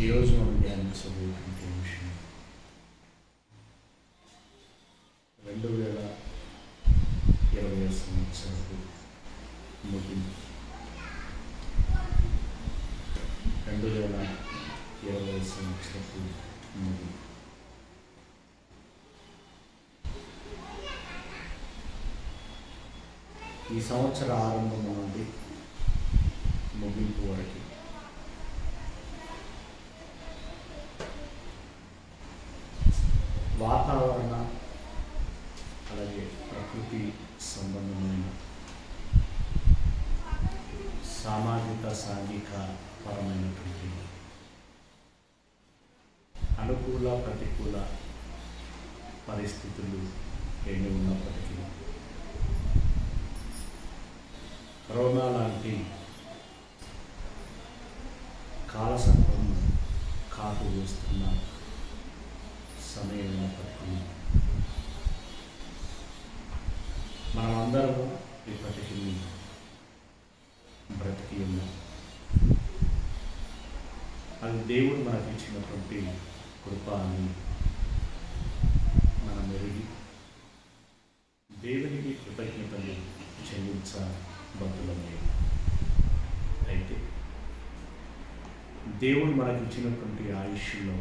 ఈరోజు మనం ధ్యానించబోయేటువంటి విషయం రెండు వేల ఇరవై సంవత్సరపు ముగింపు రెండు వేల ఇరవై సంవత్సరపు ముగింపు ఈ సంవత్సర ఆరంభం నుండి ముగింపు వరకు వాతావరణ అలాగే ప్రకృతి సంబంధమైన సామాజిక సాంఘిక పరమైనటువంటి అనుకూల ప్రతికూల పరిస్థితులు ఎన్ని ఉన్నప్పటికీ కరోనా లాంటి కాలసర్పం కాటు వేస్తున్న సమయం ఉన్నప్పటికీ మనమందరము ఇప్పటికీ బ్రతికి ఉన్నాం అది దేవుడు మనకు ఇచ్చినటువంటి కృప అని మనం ఎరిగి దేవునికి కృతజ్ఞతలు చెల్లించబద్దులమే అయితే దేవుడు మనకు ఇచ్చినటువంటి ఆయుష్లో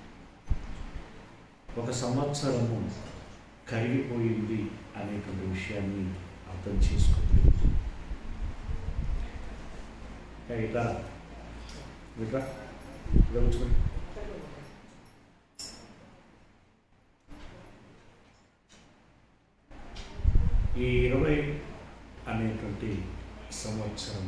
ఒక సంవత్సరము కరిగిపోయింది అనేటువంటి విషయాన్ని అర్థం చేసుకోగలుగుతుంది ఇట్లా ఇట్లా ఇలా కూర్చోండి ఈ ఇరవై అనేటువంటి సంవత్సరం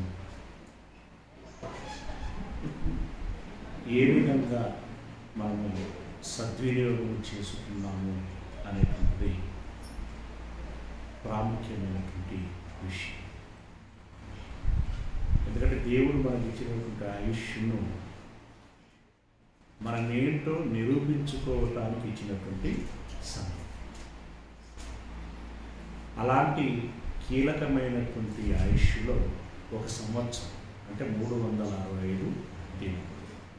ఏ విధంగా మనము సద్వినియోగం చేసుకున్నాము అనేటువంటిది ప్రాముఖ్యమైనటువంటి విషయం ఎందుకంటే దేవుడు మనకి ఇచ్చినటువంటి ఆయుష్ను మనం ఏంటో నిరూపించుకోవటానికి ఇచ్చినటువంటి సమయం అలాంటి కీలకమైనటువంటి ఆయుష్లో ఒక సంవత్సరం అంటే మూడు వందల అరవై ఐదు దినములు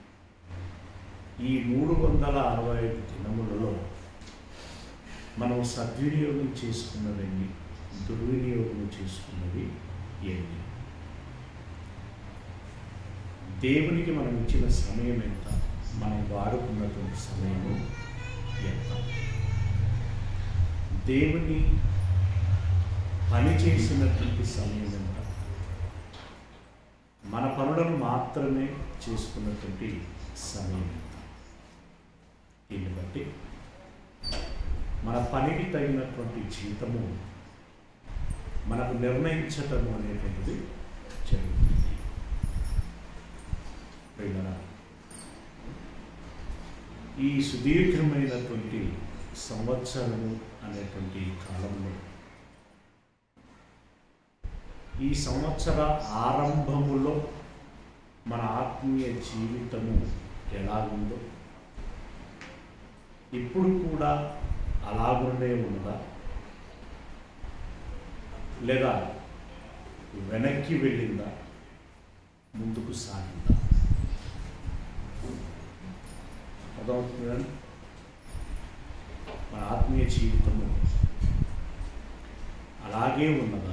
ఈ మూడు వందల అరవై ఐదు దినములలో మనం సద్వినియోగం చేసుకున్నదండి దుర్వినియోగం చేసుకున్నది ఏంటి దేవునికి మనం ఇచ్చిన సమయం ఎంత మనం వాడుకున్నటువంటి సమయము ఎంత దేవుని పని చేసినటువంటి సమయం ఎంత మన పనులను మాత్రమే చేసుకున్నటువంటి సమయం ఎంత దీన్ని బట్టి మన పనికి తగినటువంటి జీతము మనకు నిర్ణయించటము అనేటువంటిది జరుగుతుంది ప్రియులారా, ఈ సుదీర్ఘమైనటువంటి సంవత్సరము అనేటువంటి కాలంలో ఈ సంవత్సర ఆరంభములో మన ఆత్మీయ జీవితము ఎలాగుందో ఇప్పుడు కూడా అలాగుండే ఉన్నదా లేదా వెనక్కి వెళ్ళిందా ముందుకు సాగిందా అర్థమవుతుందా మన ఆత్మీయ జీవితము అలాగే ఉన్నదా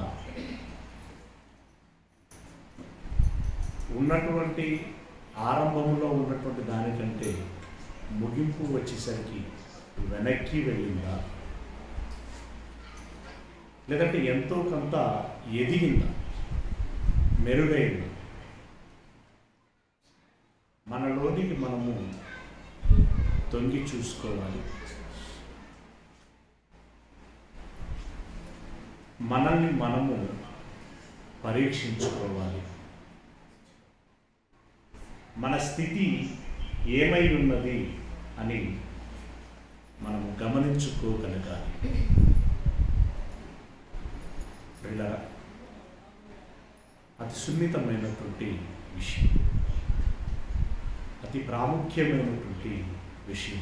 ఉన్నటువంటి ఆరంభంలో ఉన్నటువంటి దానికంటే ముగింపు వచ్చేసరికి వెనక్కి వెళ్ళిందా లేదంటే ఎంతో కొంత ఎదిగిందా మెరుగైందా మనలోనికి మనము తొంగి చూసుకోవాలి మనల్ని మనము పరీక్షించుకోవాలి మన స్థితి ఏమై ఉన్నది అని మనము గమనించుకోగలగాలి పిల్లరా అతి సున్నితమైనటువంటి విషయం అతి ప్రాముఖ్యమైనటువంటి విషయం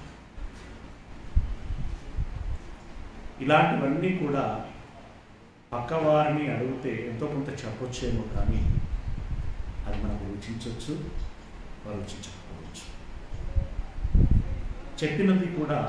ఇలాంటివన్నీ కూడా పక్కవారిని అడిగితే ఎంతో కొంత చెప్పొచ్చేమో కానీ అది మనకు రుచించవచ్చు రుచించకపోవచ్చు చెప్పినది కూడా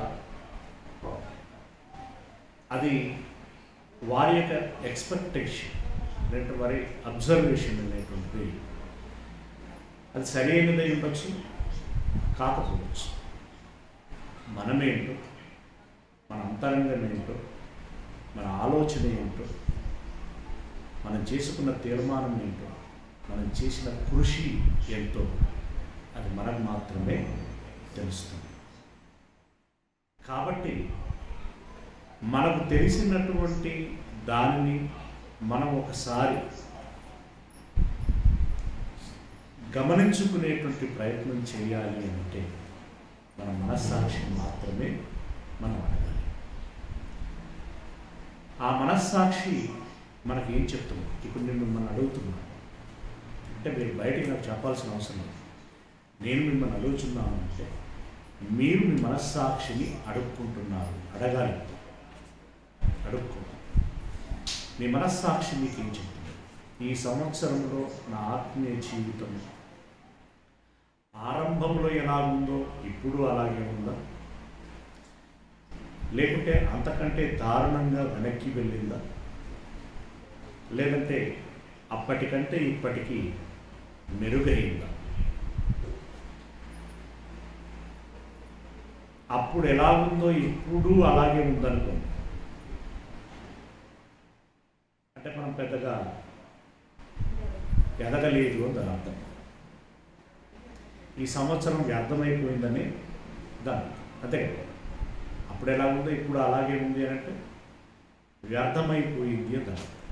అది వారి యొక్క ఎక్స్పెక్టేషన్ లేదంటే వారి అబ్జర్వేషన్ అనేటువంటిది అది సరైనదై ఉండొచ్చు కాకపోవచ్చు మనమేంటో మన అంతరంగం ఏంటో మన ఆలోచన ఏంటో మనం చేసుకున్న తీర్మానం ఏంటో మనం చేసిన కృషి ఏంటో అది మనకు మాత్రమే తెలుస్తుంది కాబట్టి మనకు తెలిసినటువంటి దానిని మనం ఒకసారి గమనించుకునేటువంటి ప్రయత్నం చేయాలి అంటే మన మనస్సాక్షిని మాత్రమే మనం అడగాలి ఆ మనస్సాక్షి మనకి ఏం చెప్తుంది ఇప్పుడు నేను మిమ్మల్ని అడుగుతున్నాను అంటే మీరు బయటికి నాకు చెప్పాల్సిన అవసరం లేదు నేను మిమ్మల్ని అడుగుతున్నాను అంటే మీరు మీ మనస్సాక్షిని అడుక్కుంటున్నారు అడగాలి అడుక్కోండి మీ మనస్సాక్షి మీకు ఏం చెప్తుంది ఈ సంవత్సరంలో నా ఆత్మీయ జీవితం ఆరంభంలో ఎలా ఉందో ఇప్పుడు అలాగే ఉందా లేకుంటే అంతకంటే దారుణంగా వెనక్కి వెళ్ళిందా లేదంటే అప్పటికంటే ఇప్పటికీ మెరుగైందా అప్పుడు ఎలా ఉందో ఇప్పుడు అలాగే ఉందనుకోండి అంటే మనం పెద్దగా ఎదగలేదు అని దాని అర్థం ఈ సంవత్సరం వ్యర్థమైపోయిందని దాని అర్థం. అంతే కదా అప్పుడు ఎలా ఉందో ఇప్పుడు అలాగే ఉంది అని అంటే వ్యర్థమైపోయింది అని దాని అర్థం.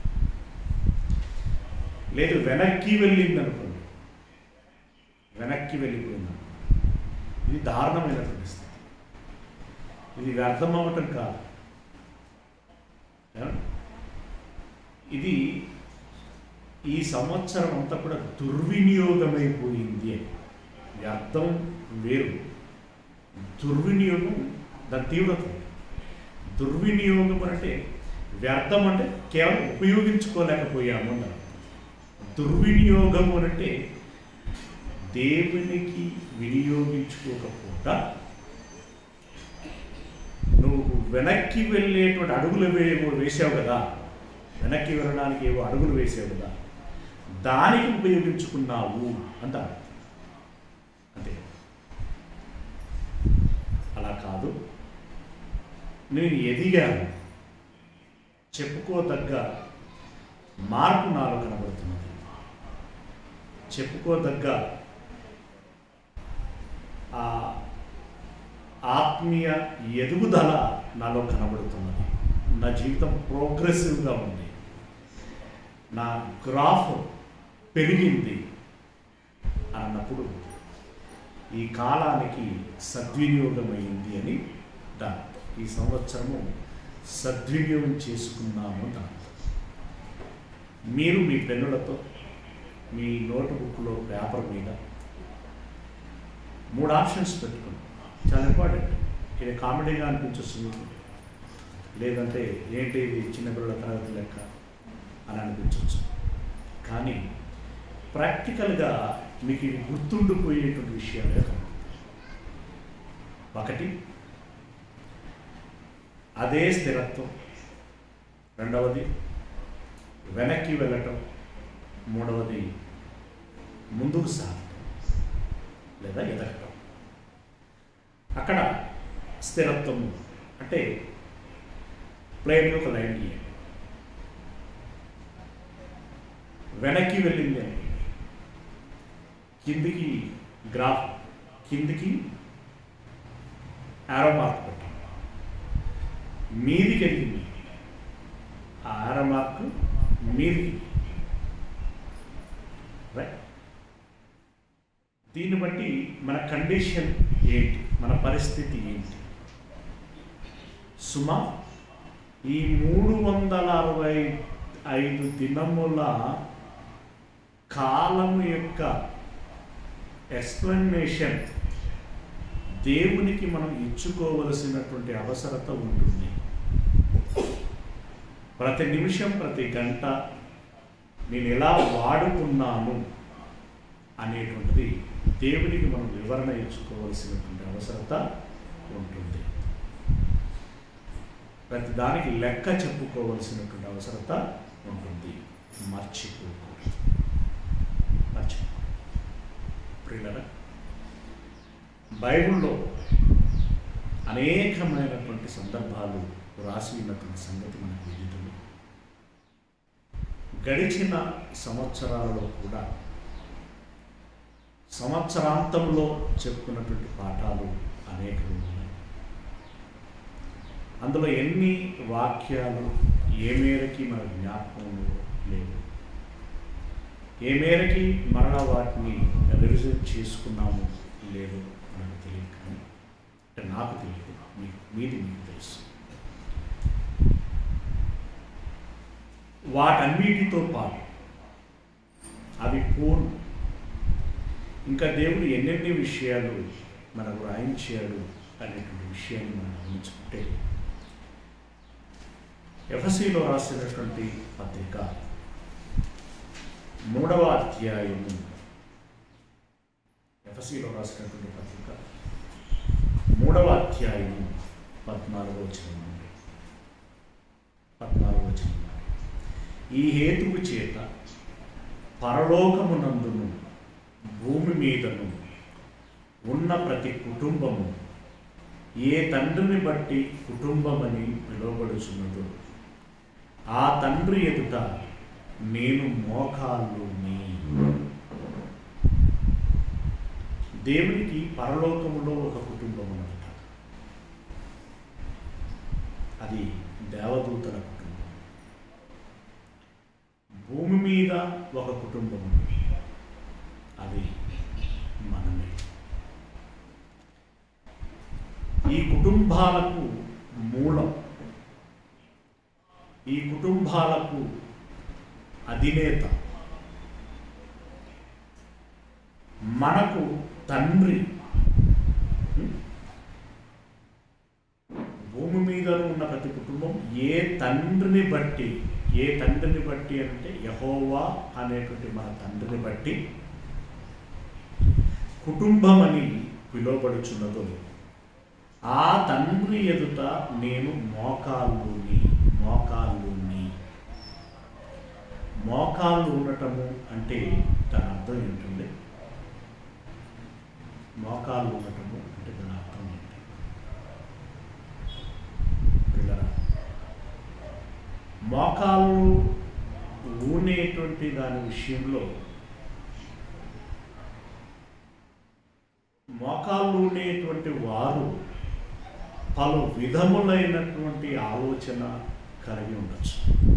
లేదు వెనక్కి వెళ్ళింది అనుకోండి వెనక్కి వెళ్ళిపోయింది అనుకోండి. ఇది దారుణమైనటువంటి స్థితి ఇది వ్యర్థం అవ్వటం కాదు ఏమండి? ఇది ఈ సంవత్సరం అంతా కూడా దుర్వినియోగమైపోయింది అని వ్యర్థం వేరు దుర్వినియోగం దాని తీవ్రత ఉంది. దుర్వినియోగం అంటే వ్యర్థం అంటే కేవలం ఉపయోగించుకోలేకపోయాము అన్నారు దుర్వినియోగం అంటే దేవునికి వినియోగించుకోకపోగా నువ్వు వెనక్కి వెళ్ళేటువంటి అడుగులు వే వేసావు కదా వెనక్కి వెళ్ళడానికి ఏవో అడుగులు వేసావు కదా దానికి ఉపయోగించుకున్నావు అంటారు అంతే అలా కాదు నేను ఎదిగాను చెప్పుకోదగ్గ మార్పు నాలో కనబడుతున్నది చెప్పుకోదగ్గ ఆ ఆత్మీయ ఎదుగుదల నాలో కనబడుతున్నది నా జీవితం ప్రోగ్రెసివ్గా ఉంది నా గ్రాఫ్ పెరిగింది అన్నప్పుడు ఈ కాలానికి సద్వినియోగమైంది అని దాని అర్థం. ఈ సంవత్సరము సద్వినియోగం చేసుకున్నాము అని దాని అర్థం. మీరు మీ పెన్నులతో మీ నోట్బుక్లో పేపర్ మీద మూడు ఆప్షన్స్ పెట్టుకోండి చాలా ఇంపార్టెంట్ ఇది కామెడీగా అనిపించవచ్చు లేదంటే ఏంటి ఇది చిన్నపిల్లల తరగతి లెక్క అని అనిపించవచ్చు కానీ ప్రాక్టికల్గా మీకు ఇవి గుర్తుండిపోయేటువంటి విషయాలే కనుక ఒకటి అదే స్థిరత్వం రెండవది వెనక్కి వెళ్ళటం మూడవది ముందుకు సాగటం లేదా ఎదగటం అక్కడ స్థిరత్వం అంటే ప్లేన్ ఒక లైన్ గీయండి వెనక్కి వెళ్ళింది అని కిందికి గ్రాఫ్ కిందికి ఆరో మార్క్ పెట్టండి మీదికి వెళ్ళింది ఆ ఆరో మార్క్ మీదికి రైట్ దీన్ని బట్టి మన కండిషన్ ఏంటి మన పరిస్థితి ఏంటి సుమా ఈ మూడు వందల అరవై ఐదు దినముల కాలం యొక్క ఎక్స్ప్లెనేషన్ దేవునికి మనం ఇచ్చుకోవలసినటువంటి అవసరత ఉంటుంది ప్రతి నిమిషం ప్రతి గంట నేను ఎలా వాడుకున్నాను అనేటువంటిది దేవునికి మనం వివరణ ఇచ్చుకోవాల్సినటువంటి అవసరత ఉంటుంది ప్రతి దానికి లెక్క చెప్పుకోవలసినటువంటి అవసరత ఉంటుంది మర్చిపోకూడదు మర్చిపో ప్రియులరా బైబిల్లో అనేకమైనటువంటి సందర్భాలు రాసి ఉన్నటువంటి సంగతి మనకు విదితులు గడిచిన సంవత్సరాలలో కూడా సంవత్సరాంతంలో చెప్పుకున్నటువంటి పాఠాలు అనేకలు ఉన్నాయి అందులో ఎన్ని వాక్యాలు ఏ మేరకి మన జ్ఞాపకంలో లేవు ఏ మేరకి మరణ వాటిని రివిజన్ చేసుకున్నాము లేదు మనకు తెలియదు కానీ అంటే నాకు తెలియదు మీకు మీది మీకు తెలుసు వాటన్నిటితో పాటు అవి పూర్వం ఇంకా దేవుడు ఎన్నెన్ని విషయాలు మనకు రాయించాడు అనేటువంటి విషయాన్ని మనం గమనించుకుంటే ఎఫ్ఎస్సిలో రాసినటువంటి పత్రిక మూడవ అధ్యాయము ఎఫ్ఎస్సిలో రాసినటువంటి పత్రిక మూడవ అధ్యాయము పద్నాలుగో వచనం నుండి పద్నాలుగో వచనం నుండి. ఈ హేతువు చేత పరలోకమునందును భూమి మీదను ఉన్న ప్రతి కుటుంబము ఏ తండ్రిని బట్టి కుటుంబమని పిలువబడుచున్నదో ఆ తండ్రి ఎదుట నేను మోకాళ్ళు నీ దేవునికి పరలోకములో ఒక కుటుంబం ఉన్నదట అది దేవదూతల కుటుంబం భూమి మీద ఒక కుటుంబం ఉంది అది మనమే ఈ కుటుంబాలకు మూలం ఈ కుటుంబాలకు అధినేత మనకు తండ్రి భూమి మీద ఉన్న ప్రతి కుటుంబం ఏ తండ్రిని బట్టి ఏ తండ్రిని బట్టి అంటే యహోవా అనేటువంటి మన తండ్రిని బట్టి కుటుంబం అని పిలువబడుచున్నదో ఆ తండ్రి ఎదుట నేను మోకాళ్ళుని మోకాళ్ళుని మోకాళ్ళు ఉండటము అంటే దాని అర్థం ఏంటండి మోకాళ్ళు ఉండటము అంటే దాని అర్థం ఏంటి పిల్లరా మోకాళ్ళు ఊనేటువంటి దాని విషయంలో మోకాళ్ళు ఉండేటువంటి వారు పలు విధములైనటువంటి ఆలోచన కలిగి ఉండొచ్చు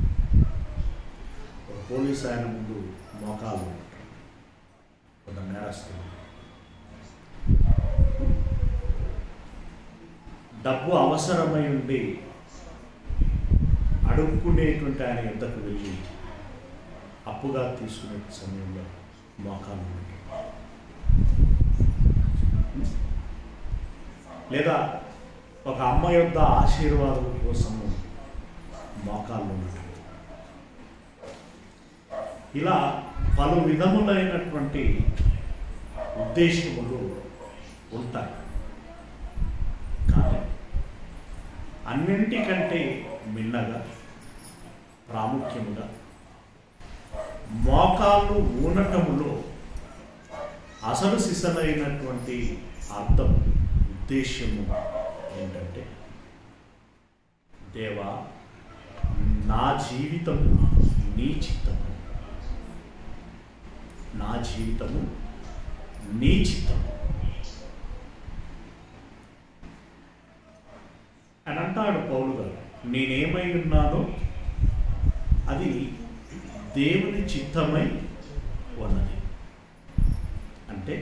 ఒక పోలీస్ ఆయన ముందు మోకాలు ఉంటారు కొంత నేరస్తులు డబ్బు అవసరమై ఉండి అడుక్కునేటువంటి ఆయన ఎద్దకు వెళ్ళి అప్పుగా తీసుకునే సమయంలో మోకాలు ఉంటాయి లేదా ఒక అమ్మ యొక్క ఆశీర్వాదం కోసము మోకాళ్ళు ఉండటం ఇలా పలు విధములైనటువంటి ఉద్దేశములు ఉంటాయి కానీ అన్నింటికంటే మిన్నగా ప్రాముఖ్యముగా మోకాళ్ళు ఊనటములో అసలు సిసలైనటువంటి అర్థం ఉద్దేశ్యము ఏంటంటే దేవా నా జీవితము నీ చిత్తము నా జీవితము నీ చిత్తము అని అంటాడు పౌలు గారు నేనేమై ఉన్నానో అది దేవుని చిత్తమై ఉన్నది అంటే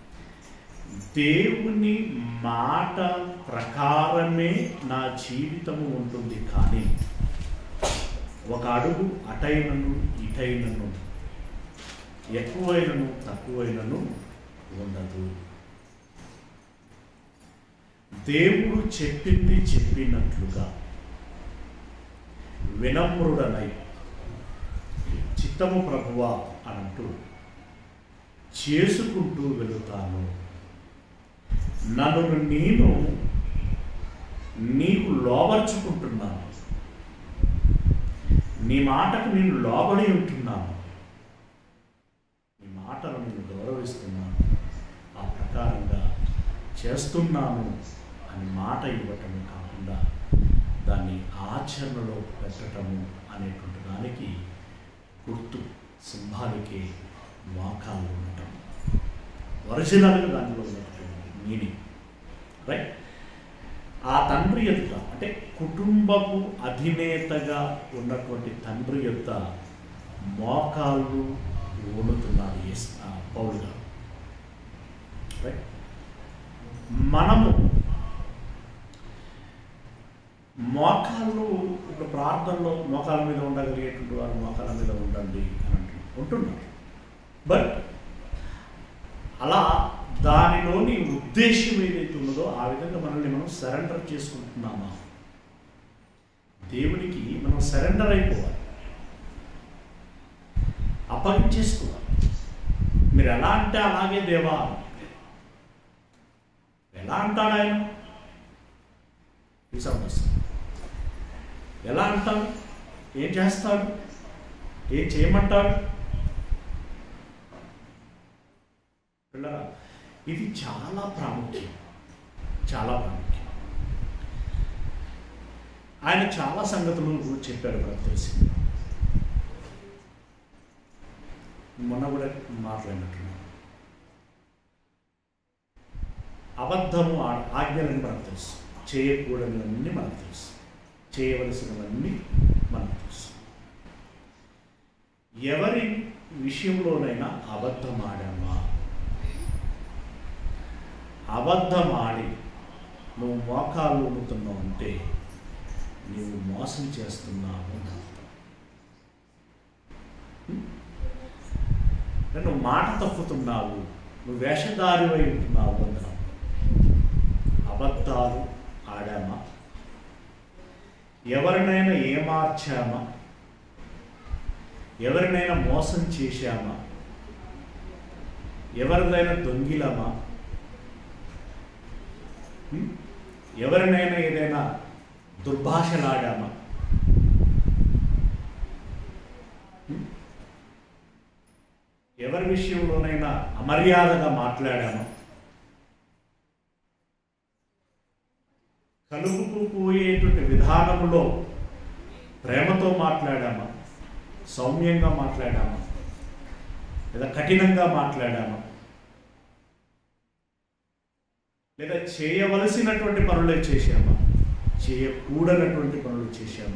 దేవుని మాట ప్రకారమే నా జీవితము ఉంటుంది కానీ ఒక అడుగు అటైనను ఇటైనను ఎక్కువైనను తక్కువైనను ఉండదు దేవుడు చెప్పింది చెప్పినట్లుగా వినమ్రుడనై చిత్తము ప్రభువా అనంటూ చేసుకుంటూ వెళుతాను నన్ను నేను నీకు లోబర్చుకుంటున్నాను నీ మాటకు నేను లోబడి ఉంటున్నాను నీ మాటలు నేను గౌరవిస్తున్నాను ఆ ప్రకారంగా చేస్తున్నాను అని మాట ఇవ్వటమే కాకుండా దాన్ని ఆచరణలో పెట్టటము అనేటువంటి దానికి గుర్తు సింహాలకి వాకాలు ఉండటం ఒరిజినల్గా దానిలో ఉన్నటువంటి మీనింగ్ రైట్ ఆ తండ్రి యొక్క అంటే కుటుంబపు అధినేతగా ఉన్నటువంటి తండ్రి యొక్క మోకాళ్ళు ఓనుతున్నారు ఎస్ పౌలు గారు రైట్ మనము మోకాళ్ళు ఇప్పుడు ప్రార్థనలో మోకాల మీద ఉండగలిగేటువంటి వారు మోకాల మీద ఉండండి అని అంటున్నారు ఉంటున్నారు బట్ అలా దానిలోని ఉద్దేశం ఏదైతే ఉన్నదో ఆ విధంగా మనల్ని మనం సరెండర్ చేసుకుంటున్నామా దేవునికి మనం సరెండర్ అయిపోవాలి అప్పగించేసుకోవాలి మీరు ఎలా అంటే అలాగే దేవా ఎలా అంటాడు ఆయన ఈ సమస్య ఎలా అంటాడు ఏం చేస్తాడు ఏం చేయమంటాడు పిల్లరా ఇది చాలా ప్రాముఖ్యం చాలా ప్రాముఖ్యం ఆయన చాలా సంగతులు చెప్పారు మనకు తెలిసింది మొన్న కూడా మాట్లాడినట్టున్నాను అబద్ధము ఆ- ఆజ్ఞలని మనకు తెలుసు చేయకూడనివన్నీ మనకు తెలుసు చేయవలసినవన్నీ మనకు తెలుసు ఎవరి విషయంలోనైనా అబద్ధం ఆడామా అబద్ధం ఆడి నువ్వు మోకాలు ఊపుతున్నావు అంటే నీవు మోసం చేస్తున్నావు అని అర్థం. హ్మ్? అంటే నువ్వు మాట తప్పుతున్నావు నువ్వు వేషధారి అయి ఉంటున్నావు అని అర్థం. అబద్ధాలు ఆడామా ఎవరినైనా ఏమార్చామా ఎవరినైనా మోసం చేశామా ఎవరిదైనా దొంగిలమా హ్మ్? ఎవరినైనా ఏదైనా దుర్భాషలాడామా హ్మ్? ఎవరి విషయంలోనైనా అమర్యాదగా మాట్లాడామా కలుపుకు పోయేటువంటి విధానంలో ప్రేమతో మాట్లాడామా సౌమ్యంగా మాట్లాడామా లేదా కఠినంగా మాట్లాడామా లేదా చేయవలసినటువంటి పనులే చేశామా చేయకూడనటువంటి పనులు చేశామా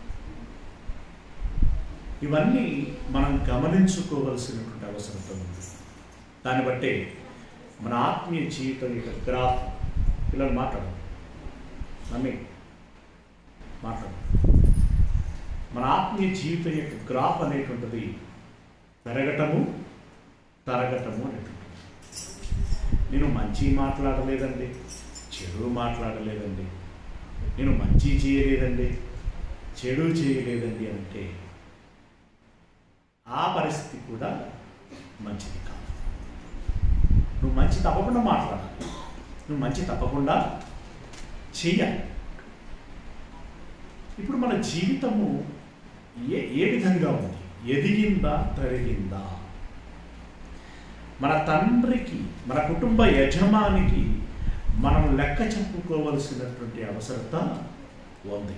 ఇవన్నీ మనం గమనించుకోవలసినటువంటి అవసరం ఉంది దాన్ని బట్టే మన ఆత్మీయ జీవితం యొక్క గ్రాఫ్ పిల్లలు మాట్లాడు మమ్మీ మాట్లాడు మన ఆత్మీయ జీవితం యొక్క గ్రాఫ్ అనేటువంటిది పెరగటము తరగటము అనేటువంటిది నేను మంచి మాట్లాడలేదండి చెడు మాట్లాడలేదండి నేను మంచి చేయలేదండి చెడు చేయలేదండి అంటే ఆ పరిస్థితి కూడా మంచిది కాదు నువ్వు మంచి తప్పకుండా మాట్లాడాలి నువ్వు మంచి తప్పకుండా చెయ్యాలి ఇప్పుడు మన జీవితము ఏ ఏ విధంగా ఉంది ఎదిగిందా తరిగిందా మన తండ్రికి మన కుటుంబ యజమానికి మనం లెక్క చెప్పుకోవలసినటువంటి అవసరత ఉంది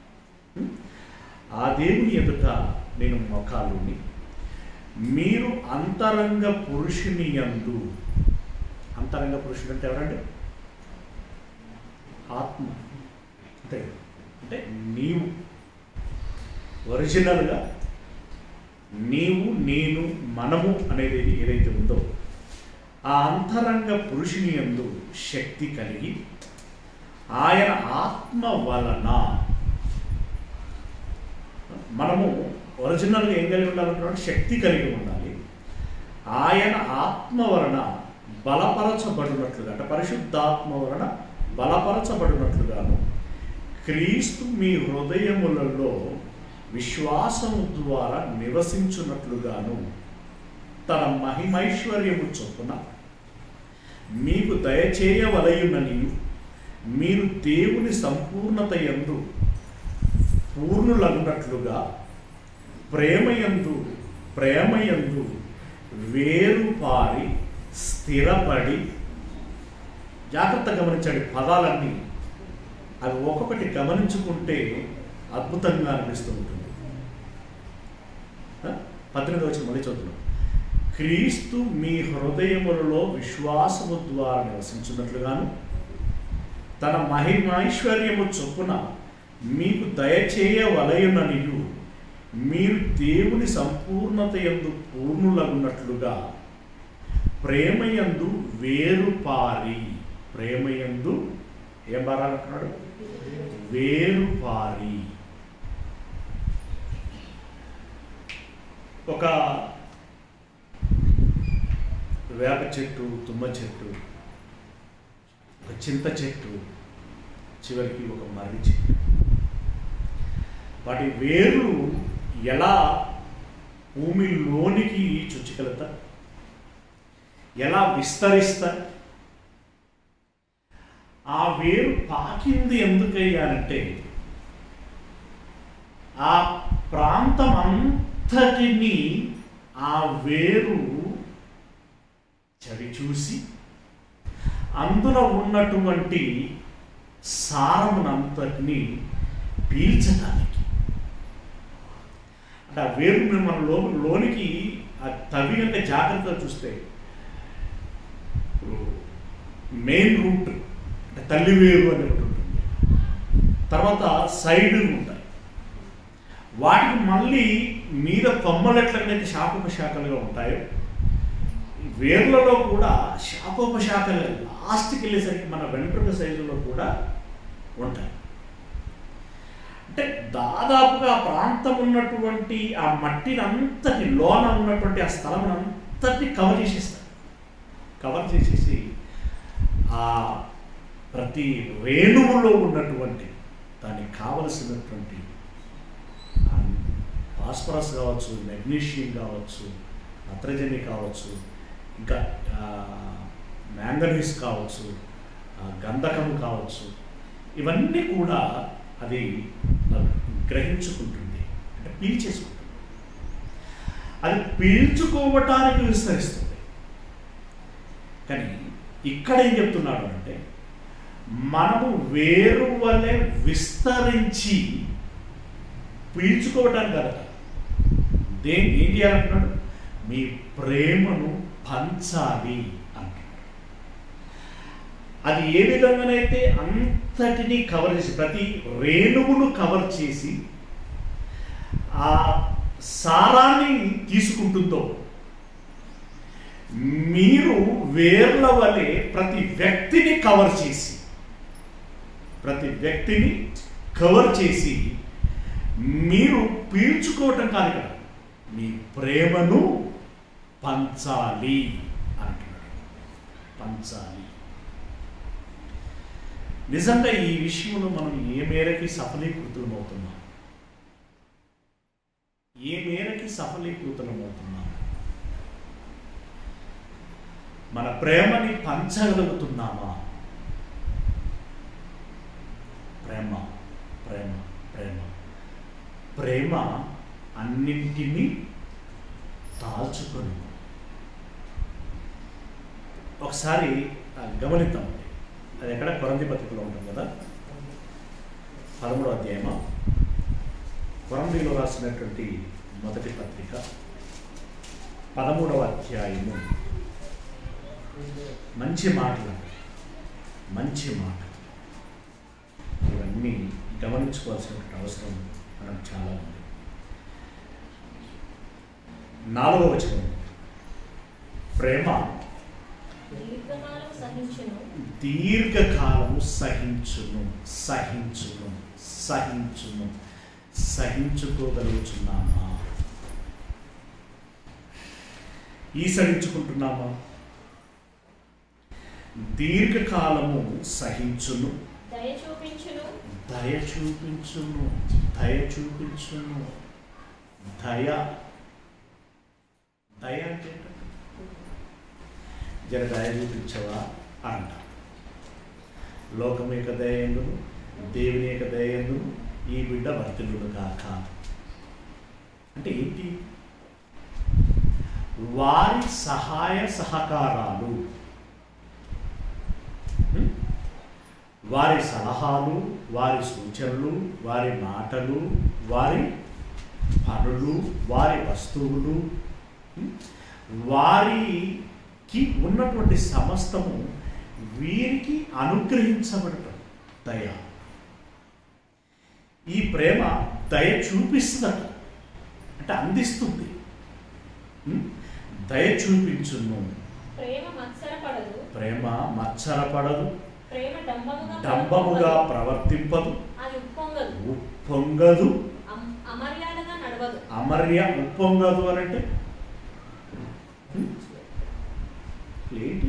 ఆ దేవుని ఎదుట నేను మొఖాలుని మీరు అంతరంగ పురుషుని యందు అంతరంగ పురుషుడు అంటే ఎవరండి ఆత్మ అంతే కదా? అంటే నీవు ఒరిజినల్గా నీవు నేను మనము అనేది ఏదైతే ఉందో ఆ అంతరంగ పురుషుని యందు శక్తి కలిగి ఆయన ఆత్మ వలన మనము ఒరిజినల్గా ఏం కలిగి ఉండాలంటే శక్తి కలిగి ఉండాలి ఆయన ఆత్మ వలన బలపరచబడినట్లుగా అంటే పరిశుద్ధాత్మ వలన బలపరచబడినట్లుగాను క్రీస్తు మీ హృదయములలో విశ్వాసము ద్వారా నివసించున్నట్లుగాను తన మహిమైశ్వర్యము చొప్పున మీకు దయచేయవలయుననియు మీరు దేవుని సంపూర్ణత ఎందు పూర్ణులన్నట్లుగా ప్రేమయందు ప్రేమయందు వేరుపారి స్థిరపడి జాగ్రత్త గమనించండి పదాలన్నీ అవి ఒక్కొక్కటి గమనించుకుంటే అద్భుతంగా అనిపిస్తూ ఉంటుంది ఆ? పద్దెనిమిది వచ్చి మళ్ళీ చదువుతున్నాం క్రీస్తు మీ హృదయములలో విశ్వాసము ద్వారా నివసించున్నట్లుగాను తన మహిమైశ్వర్యము చొప్పున మీకు దయచేయవలయుననియు మీరు దేవుని సంపూర్ణత ఎందు పూర్ణులగున్నట్లుగా ప్రేమయందు వేరుపారి ప్రేమయందు ఏం పారాలంటున్నాడు వేరుపారి ఒక వేప చెట్టు తుమ్మ చెట్టు ఒక చింత చెట్టు చివరికి ఒక మర్రి చెట్టు వాటి వేర్లు ఎలా భూమిలోనికి చొచ్చుకెళ్తా ఎలా విస్తరిస్తాయి ఆ వేరు పాకింది ఎందుకయ్యానంటే ఆ ప్రాంతం అంతటిని ఆ వేరు చవి చూసి అందులో ఉన్నటువంటి సారమునంతటిని పీల్చడానికి అంటే ఆ వేరు మేము మన లో లోనికి ఆ తవి అంటే జాగ్రత్తగా చూస్తే ఇప్పుడు మెయిన్ రూట్ అంటే తల్లి వేరు అని ఒకటి ఉంటుంది తర్వాత సైడ్ ఉంటాయి వాటికి మళ్ళీ మీద కొమ్మలు ఎట్లయితే శాఖోపశాఖలుగా ఉంటాయో ఈ వేర్లలో కూడా శాఖోపశాఖలు లాస్ట్కి వెళ్ళేసరికి మన వెంట్రుక సైజులో కూడా ఉంటాయి అంటే దాదాపుగా ఆ ప్రాంతం ఉన్నటువంటి ఆ మట్టిని అంతటి లోన ఉన్నటువంటి ఆ స్థలం అంతటిని కవర్ చేసేస్తారు కవర్ చేసేసి ఆ ప్రతి రేణువులో ఉన్నటువంటి దానికి కావలసినటువంటి ఫాస్ఫరస్ కావచ్చు మెగ్నీషియం కావచ్చు నత్రజని కావచ్చు ఇంకా మ్యాంగనీస్ కావచ్చు ఆ, గంధకం కావచ్చు ఇవన్నీ కూడా అది గ్రహించుకుంటుంది అంటే పీల్చేసుకుంటుంది అది పీల్చుకోవటానికి విస్తరిస్తుంది కానీ ఇక్కడ ఏం చెప్తున్నాడు అంటే మనము వేరు వలె విస్తరించి పీల్చుకోవటానికి కదా దేని ఏం చేయాలంటున్నాడు మీ ప్రేమను పంచాలి అంటున్నాడు అది ఏ విధంగానైతే అంతటినీ కవర్ చేసి ప్రతి రేణువును కవర్ చేసి ఆ సారాన్ని తీసుకుంటుందో మీరు వేర్ల వలె ప్రతి వ్యక్తిని కవర్ చేసి ప్రతి వ్యక్తిని కవర్ చేసి మీరు పీల్చుకోవటం కాదు కదా మీ ప్రేమను పంచాలి అంటున్నాడు పంచాలి నిజంగా ఈ విషయంలో మనం ఏ మేరకి సఫలీకృతులం అవుతున్నాం ఏ మేరకి సఫలీకృతులం అవుతున్నాం మన ప్రేమని పంచగలుగుతున్నామా ప్రేమ ప్రేమ ప్రేమ ప్రేమ అన్నింటినీ దాల్చుకొని ఒకసారి ఆ, గమనిద్దాం అది ఎక్కడ కొరంది పత్రికలో ఉంటుంది కదా పదమూడో అధ్యాయమా కొరందిలో రాసినటువంటి మొదటి పత్రిక పదమూడవ అధ్యాయము మంచి మాటలు మంచి మాట ఇవన్నీ గమనించుకోవాల్సినటువంటి అవసరం మనకు చాలా ఉంది నాలుగవ వచనం ప్రేమ దీర్ఘకాలం సహించును దీర్ఘకాలము సహించును సహించును సహించును సహించుకోగలుగుతున్నామా ఈసరించుకుంటున్నామా దీర్ఘకాలము సహించును దయ చూపించును దయ చూపించును దయ చూపించును దయ దయ అంటే ఏంటంటే? జర దయ చూపించవా అంట లోకం యొక్క దయందును దేవుని యొక్క దయందును ఈ బిడ్డ వర్తిల్లును కాక అంటే ఏంటి వారి సహాయ సహకారాలు ఉం? వారి సలహాలు వారి సూచనలు వారి మాటలు వారి పనులు వారి వస్తువులు ఉం? వారికి ఉన్నటువంటి సమస్తము వీరికి అనుగ్రహించబడటం దయ ఈ ప్రేమ దయ చూపిస్తుందట అంటే అందిస్తుంది ఉం? దయ చూపించును ప్రేమ మత్సరపడదు ప్రేమ మత్సరపడదు ప్రేమ డంబముగా డంబముగా ప్రవర్తింపదు. ప్రవర్తింపదు అది ఉప్పొంగదు ఉప్పొంగదు అమ్- అమర్యాదగా నడవదు అమర్య ఉప్పొంగదు అని అంటే ఉం? ఏంటి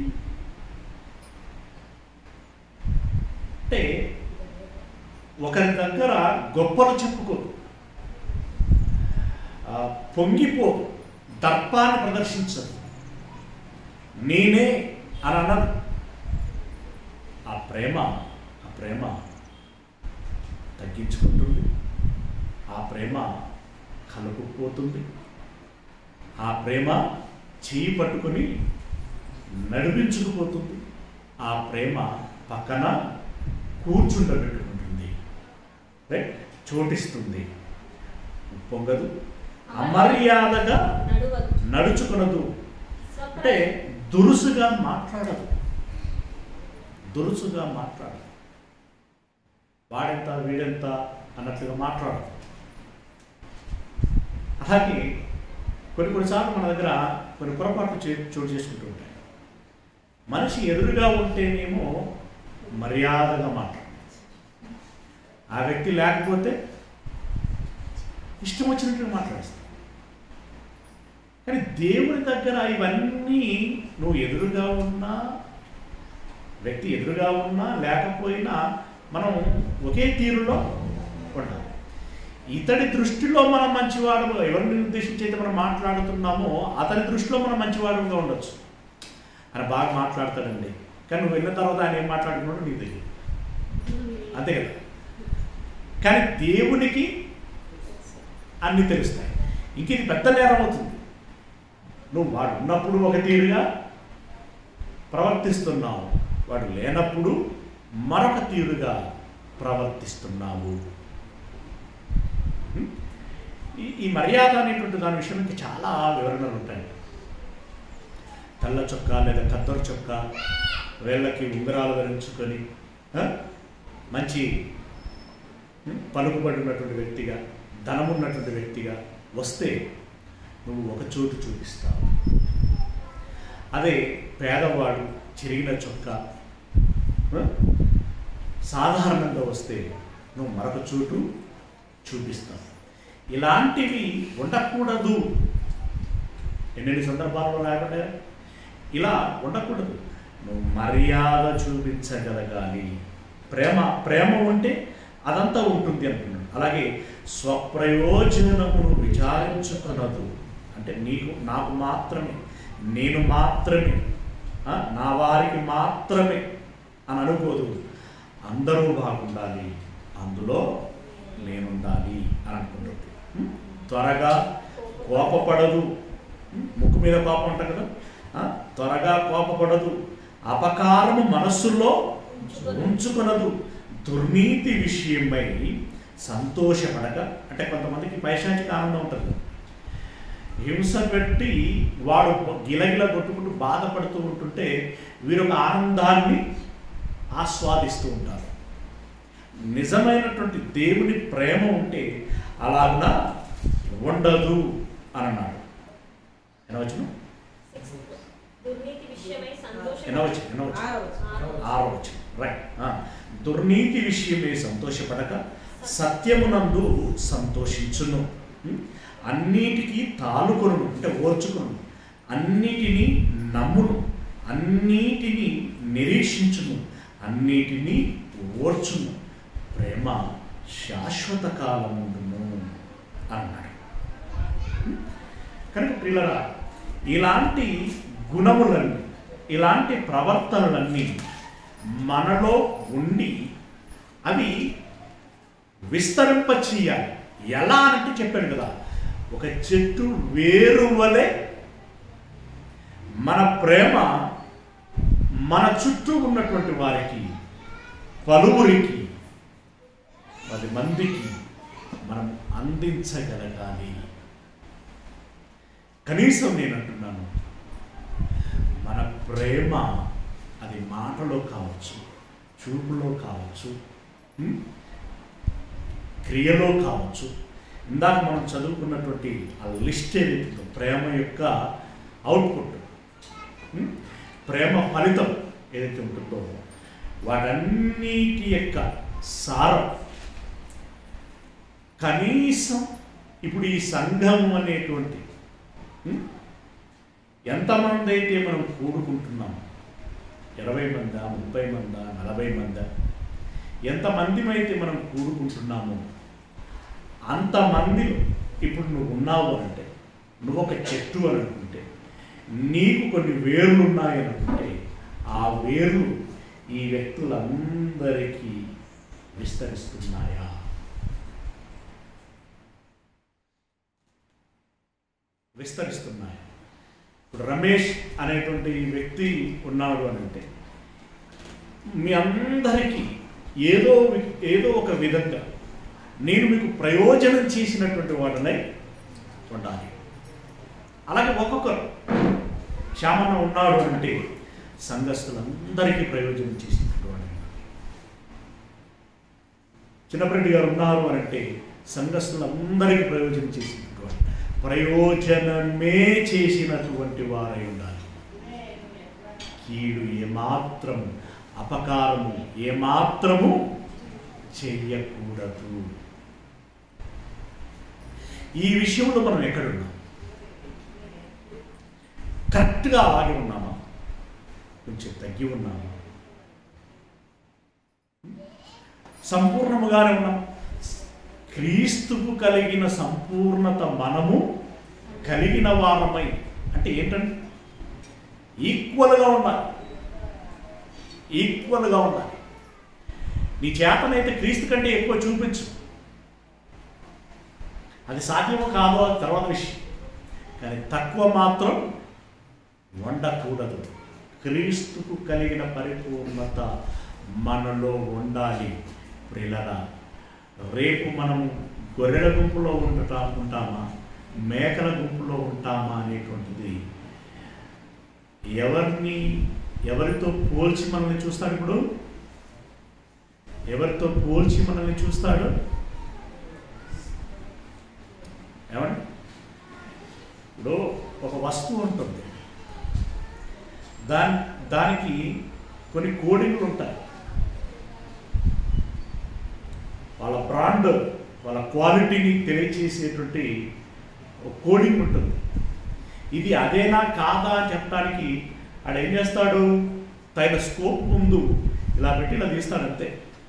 అంటే ఒకరి దగ్గర గొప్పలు చెప్పుకోదు ఆ, పొంగిపోదు దర్పాన్ని ప్రదర్శించదు నేనే అని అన్నది ఆ ప్రేమ ఆ ప్రేమ తగ్గించుకుంటుంది ఆ ప్రేమ కలుపుకుపోతుంది ఆ ప్రేమ చేయి పట్టుకొని నడిపించుకుపోతుంది ఆ ప్రేమ పక్కన కూర్చుండబెట్టుకుంటుంది రైట్ చోటిస్తుంది పొంగదు అమర్యాదగా నడువదు నడుచుకునదు స్వప్ర- అంటే దురుసుగా మాట్లాడదు దురుసుగా మాట్లాడదు వాడెంత వీడెంత అన్నట్లుగా మాట్లాడదు అలాగే కొన్ని కొన్నిసార్లు మన దగ్గర కొన్ని పొరపాట్లు చే చోటు చేసుకుంటూ ఉంటాయి మనిషి ఎదురుగా ఉంటేనేమో మర్యాదగా మాట్లాడు ఆ వ్యక్తి లేకపోతే ఇష్టం వచ్చినట్టుగా మాట్లాడిస్తాడు కానీ దేవుని దగ్గర ఇవన్నీ నువ్వు ఎదురుగా ఉన్నా వ్యక్తి ఎదురుగా ఉన్నా లేకపోయినా మనం ఒకే తీరులో ఉండాలి ఇతడి దృష్టిలో మనం మంచివాడు ఎవరిని ఉద్దేశించి అయితే మనం మాట్లాడుతున్నామో అతని దృష్టిలో మనం మంచివాడుగా ఉండొచ్చు ఆయన బాగా మాట్లాడతాడండి కానీ నువ్వు వెళ్ళిన తర్వాత ఆయన ఏం మాట్లాడుతున్నాడో నీకు తెలియదు అంతే కదా కానీ దేవునికి అన్నీ తెలుస్తాయి ఇంక ఇది పెద్ద నేరం అవుతుంది నువ్వు వాడు ఉన్నప్పుడు ఒక తీరుగా ప్రవర్తిస్తున్నావు వాడు లేనప్పుడు మరొక తీరుగా ప్రవర్తిస్తున్నావు హ్మ్? ఈ ఈ మర్యాద అనేటువంటి దాని విషయానికి చాలా వివరణలు ఉంటాయి తెల్ల చొక్కా లేదా కద్దరు చొక్కా వేళ్ళకి ఉంగరాలు ధరించుకొని ఆ? మంచి హ్మ్? పలుకుబడి ఉన్నటువంటి వ్యక్తిగా ధనమున్నటువంటి వ్యక్తిగా వస్తే నువ్వు ఒక చోటు చూపిస్తావు అదే పేదవాడు చిరిగిన చొక్కా ఆ? సాధారణంగా వస్తే నువ్వు మరొక చోటు చూపిస్తావు ఇలాంటివి ఉండకూడదు ఎన్నెన్ని సందర్భాల్లో లేకుండా ఇలా ఉండకూడదు నువ్వు మర్యాద చూపించగలగాలి ప్రేమ ప్రేమ ఉంటే అదంతా ఉంటుంది అంటున్నాడు అలాగే స్వప్రయోజనమును విచారించుకున్నదు అంటే నీకు నాకు మాత్రమే నేను మాత్రమే ఆ, నా వారికి మాత్రమే అని అనుకోదు అందరూ బాగుండాలి అందులో నేనుండాలి అని అనుకుంటుంది ఉం? త్వరగా కోపపడదు ఉం? ముక్కు మీద కోపం ఉంటుంది కదా ఆ? త్వరగా కోపపడదు అపకారము మనస్సులో ఉంచుకొనదు దుర్నీతి విషయమై సంతోషపడక అంటే కొంతమందికి పైశాచిక ఆనందం ఉంటుంది కదా. హింస పెట్టి వాడు గిలగిల కొట్టుకుంటూ బాధపడుతూ ఉంటుంటే వీరొక ఆనందాన్ని ఆస్వాదిస్తూ ఉంటారు నిజమైనటువంటి దేవుని ప్రేమ ఉంటే అలాగున ఉండదు అని అన్నాడు ఎనవచ్చును దుర్నీతి విషయమై సంతోషం ఎనవచ్చు ఎనవచ్చు ఆరో. ఆరవచ్చు రైట్ ఆ. దుర్నీతి విషయమే సంతోషపడక సత్యమునందు సంతోషించును ఉం? అన్నిటికీ తాలుకొను అంటే ఓర్చుకును అన్నిటినీ నమ్మును అన్నిటినీ నిరీక్షించును అన్నిటినీ ఓర్చును ప్రేమ శాశ్వత కాలముండును అన్నాడు ఉం? కనుక ప్రియులరా ఇలాంటి గుణములన్నీ ఇలాంటి ప్రవర్తనలన్నీ మనలో ఉండి అవి విస్తరింప చేయాలి ఎలా అంటే చెప్పాడు కదా ఒక చెట్టు వేరు వలె మన ప్రేమ మన చుట్టూ ఉన్నటువంటి వారికి పలువురికి పది మందికి మనం అందించగలగాలి కనీసం నేను అంటున్నాను మన ప్రేమ అది మాటలో కావచ్చు చూపులో కావచ్చు ఉం? క్రియలో కావచ్చు ఇందాక మనం చదువుకున్నటువంటి ఆ లిస్ట్ ఏదైతుందో ప్రేమ యొక్క అవుట్పుట్ ఉం? ప్రేమ ఫలితం ఏదైతే ఉంటుందో వాటన్నిటి యొక్క సారం కనీసం ఇప్పుడు ఈ సంఘం అనేటువంటి ఉం? ఎంతమంది అయితే మనం కూడుకుంటున్నాం ఇరవై మందా ముప్పై మందా నలభై మందా ఎంతమంది అయితే మనం కూడుకుంటున్నామో అంతమందిలో ఇప్పుడు నువ్వు ఉన్నావు అంటే నువ్వు ఒక చెట్టు అని అనుకుంటే నీకు కొన్ని వేర్లు ఉన్నాయి అనుకుంటే ఆ వేర్లు ఈ వ్యక్తులందరికీ విస్తరిస్తున్నాయా విస్తరిస్తున్నాయి ఇప్పుడు రమేష్ అనేటువంటి వ్యక్తి ఉన్నాడు అని అంటే మీ అందరికీ ఏదో వి- ఏదో ఒక విధంగా నేను మీకు ప్రయోజనం చేసినటువంటి వాడనై ఉండాలి అలాగే ఒక్కొక్కరు శ్యామన్న ఉన్నాడు అంటే సంఘస్థులందరికీ ప్రయోజనం చేసినటువంటి వాడు చిన్నప్పరెడ్డి గారు ఉన్నారు అని అంటే సంఘస్థులందరికీ ప్రయోజనం చేసినటువంటి వాడు ప్రయోజనమే చేసినటువంటి వారై ఉండాలి కీడు ఏమాత్రము అపకారము ఏమాత్రము చెయ్యకూడదు ఈ విషయంలో మనం ఎక్కడున్నాం కరెక్ట్గా అలాగే ఉన్నామా కొంచెం తగ్గి ఉన్నామా సంపూర్ణముగానే ఉన్నాం క్రీస్తుకు కలిగిన సంపూర్ణత మనము కలిగిన వారమై అంటే ఏంటంటే ఈక్వల్గా ఉండాలి ఈక్వల్గా ఉండాలి నీ చేతనైతే క్రీస్తు కంటే ఎక్కువ చూపించు అది సాధ్యమో కాదో అది తర్వాత విషయం కానీ తక్కువ మాత్రం ఉండకూడదు క్రీస్తుకు కలిగిన పరిపూర్ణత మనలో ఉండాలి ప్రిలరా రేపు మనం గొర్రెల గుంపులో ఉండటా ఉంటామా మేకల గుంపులో ఉంటామా అనేటువంటిది ఎవరిని ఎవరితో పోల్చి మనల్ని చూస్తాడు ఇప్పుడు ఎవరితో పోల్చి మనల్ని చూస్తాడు ఏమండి ఇప్పుడు ఒక వస్తువు ఉంటుంది దాని దానికి కొన్ని కోడింగ్లు ఉంటాయి వాళ్ళ బ్రాండ్ వాళ్ళ క్వాలిటీని తెలియచేసేటువంటి ఒక కోడింగ్ ఉంటుంది ఇది అదేనా కాదా అని చెప్పడానికి ఆడు ఏం చేస్తాడు తగిన స్కోప్ ముందు ఇలా పెట్టి ఇలా తీస్తాడు అంతే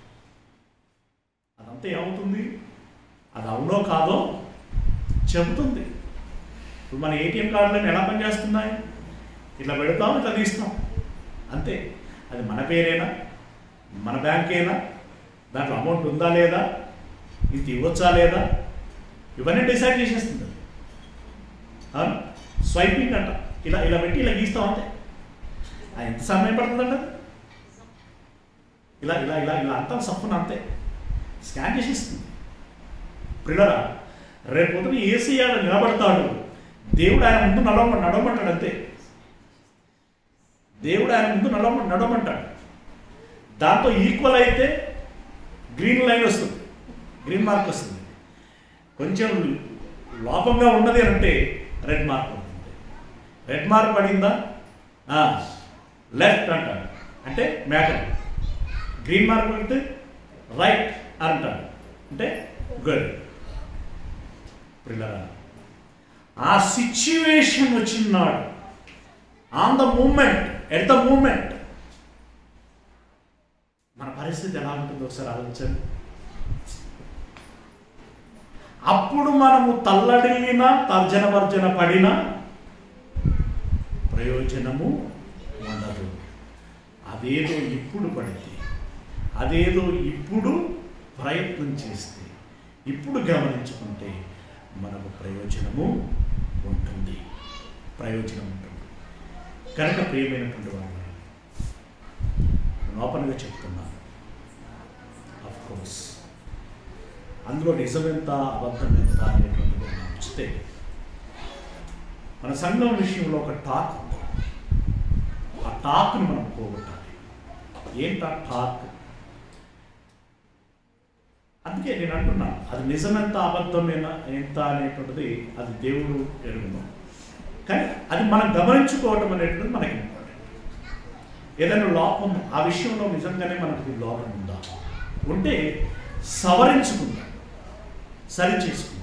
అదంతా ఏమవుతుంది అది అవునో కాదో చెబుతుంది ఇప్పుడు మన ఏటీఎం కార్డులను ఎలా పనిచేస్తున్నాయి ఇట్లా పెడతాం ఇట్లా తీస్తాం అంతే అది మన పేరేనా మన బ్యాంకేనా దాంట్లో అమౌంట్ ఉందా లేదా ఇది ఇవ్వచ్చా లేదా ఇవన్నీ డిసైడ్ చేసేస్తుంది అది. అవును స్వైపింగ్ అంట ఇలా ఇలా పెట్టి ఇలా గీస్తాం అంతే అది ఎంత సమయం పడుతుందంట అది? ఇలా ఇలా ఇలా ఇలా అంతా సప్పున అంతే స్కాన్ చేసేస్తుంది పిల్లరా రేపు పొద్దున ఏసీ ఆడ నిలబడతాడు దేవుడు ఆయన ముందు నడవ నడవమంటాడు అంతే దేవుడు ఆయన ముందు నడవ నడవమంటాడు దాంతో ఈక్వల్ అయితే గ్రీన్ లైన్ వస్తుంది గ్రీన్ మార్క్ వస్తుంది కొంచెం లోపంగా ఉన్నది అని అంటే రెడ్ మార్క్ ఉంటుంది రెడ్ మార్క్ పడిందా లెఫ్ట్ అంటాడు అంటే మేకలు గ్రీన్ మార్క్ పడితే రైట్ అంటాడు అంటే గుడ్ పిల్లరా ఆ సిచ్యువేషన్ వచ్చినాడు on the moment at the moment మన పరిస్థితి ఎలా ఉంటుందో ఒకసారి ఆలోచించండి అప్పుడు మనము తల్లడిల్లినా తర్జన భర్జన పడినా ప్రయోజనము ఉండదు ఆ అదేదో ఇప్పుడు పడితే అదేదో ఇప్పుడు ప్రయత్నం చేస్తే ఇప్పుడు గమనించుకుంటే మనకు ప్రయోజనము ఉంటుంది ప్రయోజనం ఉంటుంది కనుక ప్రియమైనటువంటి వాళ్ళు ఓపెన్గా చెప్తున్నాను ఆఫ్ కోర్స్ అందులో నిజం ఎంత అబద్ధం ఎంత అనేటువంటిది మనం చూస్తే మన సంఘం విషయంలో ఒక టాక్ ఉంది ఆ టాక్ని మనం పోగొట్టాలి ఏంటి ఆ టాక్ అందుకే నేను అంటున్నాను అది నిజమెంత అబద్ధమేనా ఎంత అనేటువంటిది అది దేవుడు ఎరుగును కానీ అది మనం గమనించుకోవటం అనేటువంటిది మనకి ఇంపార్టెంట్ ఏదైనా లోపం ఆ విషయంలో నిజంగానే మనకి లోపం ఉందా ఉంటే సవరించుకుందాం సరి చేసుకుందాం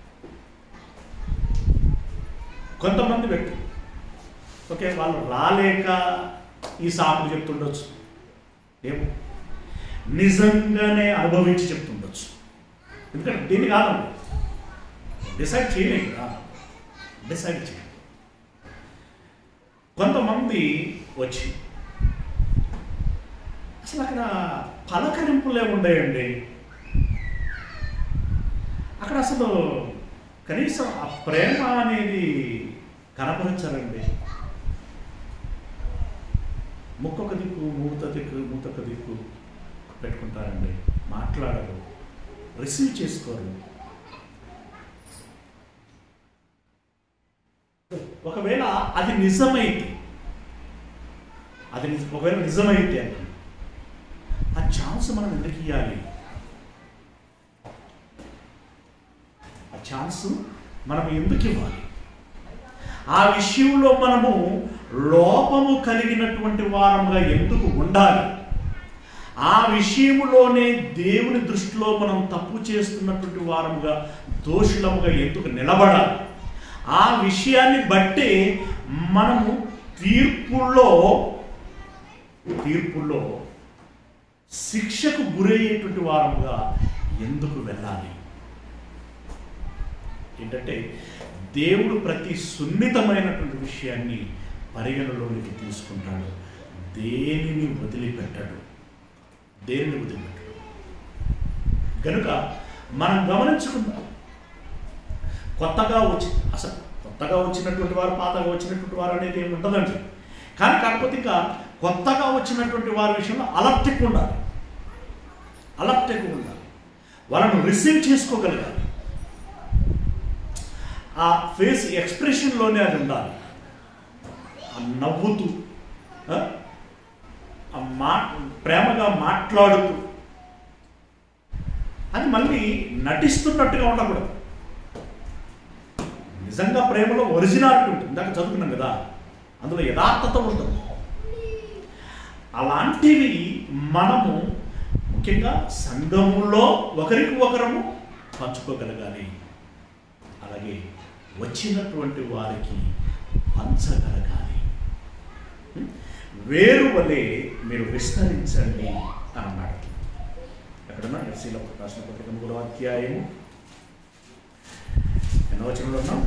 కొంతమంది వ్యక్తులు ఓకే వాళ్ళు రాలేక ఈ సాకులు చెప్తుండొచ్చు ఏమో నిజంగానే అనుభవించి చెప్తుండొచ్చు ఎందుకంటే దీన్ని కాదండి డిసైడ్ చేయలేం కదా డిసైడ్ చేయాలి కొంతమంది వచ్చి అసలు అక్కడ పలకరింపులే ఉండేయండి అక్కడ అసలు కనీసం ఆ ప్రేమ అనేది కనపరచారండి ముక్కొక దిక్కు మూత దిక్కు మూతొక దిక్కు పెట్టుకుంటారండి మాట్లాడరు రిసీవ్ చేసుకోరు ఒకవేళ అది నిజమైతే అది నిజ- ఒకవేళ నిజమైతే అంటే ఆ ఛాన్స్ మనం ఎందుకు ఇవ్వాలి ఆ ఛాన్స్ మనం ఎందుకు ఇవ్వాలి ఆ విషయంలో మనము లోపము కలిగినటువంటి వారముగా ఎందుకు ఉండాలి ఆ విషయములోనే దేవుని దృష్టిలో మనం తప్పు చేస్తున్నటువంటి వారముగా దోషులముగా ఎందుకు నిలబడాలి ఆ విషయాన్ని బట్టి మనము తీర్పుల్లో తీర్పుల్లో శిక్షకు గురయ్యేటువంటి వారముగా ఎందుకు వెళ్ళాలి ఏంటంటే దేవుడు ప్రతి సున్నితమైనటువంటి విషయాన్ని పరిగణలోనికి తీసుకుంటాడు దేనిని వదిలిపెట్టాడు దేనిని వదిలిపెట్టాడు కనుక మనం గమనించుకుందాం కొత్తగా వచ్చి అసలు కొత్తగా వచ్చినటువంటి వారు పాతగా వచ్చినటువంటి వారు అనేది ఏమి ఉంటుందండి కానీ కాకపోతే ఇంకా కొత్తగా వచ్చినటువంటి వారి విషయంలో అలర్ట్ ఎక్కువ ఉండాలి అలర్ట్ ఎక్కువ ఉండాలి వాళ్ళను రిసీవ్ చేసుకోగలగాలి ఆ ఫేస్ ఎక్స్ప్రెషన్లోనే అది ఉండాలి ఆ నవ్వుతూ ఆ? ఆ మా ప్రేమగా మాట్లాడుతూ అది మళ్ళీ నటిస్తున్నట్టుగా ఉండకూడదు నిజంగా ప్రేమలో ఒరిజినాలిటీ ఉంటుంది ఇందాక చదువుకున్నాం కదా అందులో యథార్థత ఉంటుంది అలాంటివి మనము ముఖ్యంగా సంఘములో ఒకరికి ఒకరము పంచుకోగలగాలి అలాగే వచ్చినటువంటి వారికి పంచగలగాలి ఉం? వేరు వలె మీరు విస్తరించండి అని అన్నాడు ఎక్కడన్నా ఎఫ్సీలో రాసిన పత్రిక మూడవ అధ్యాయము ఎన్నో వచనంలో ఉన్నాం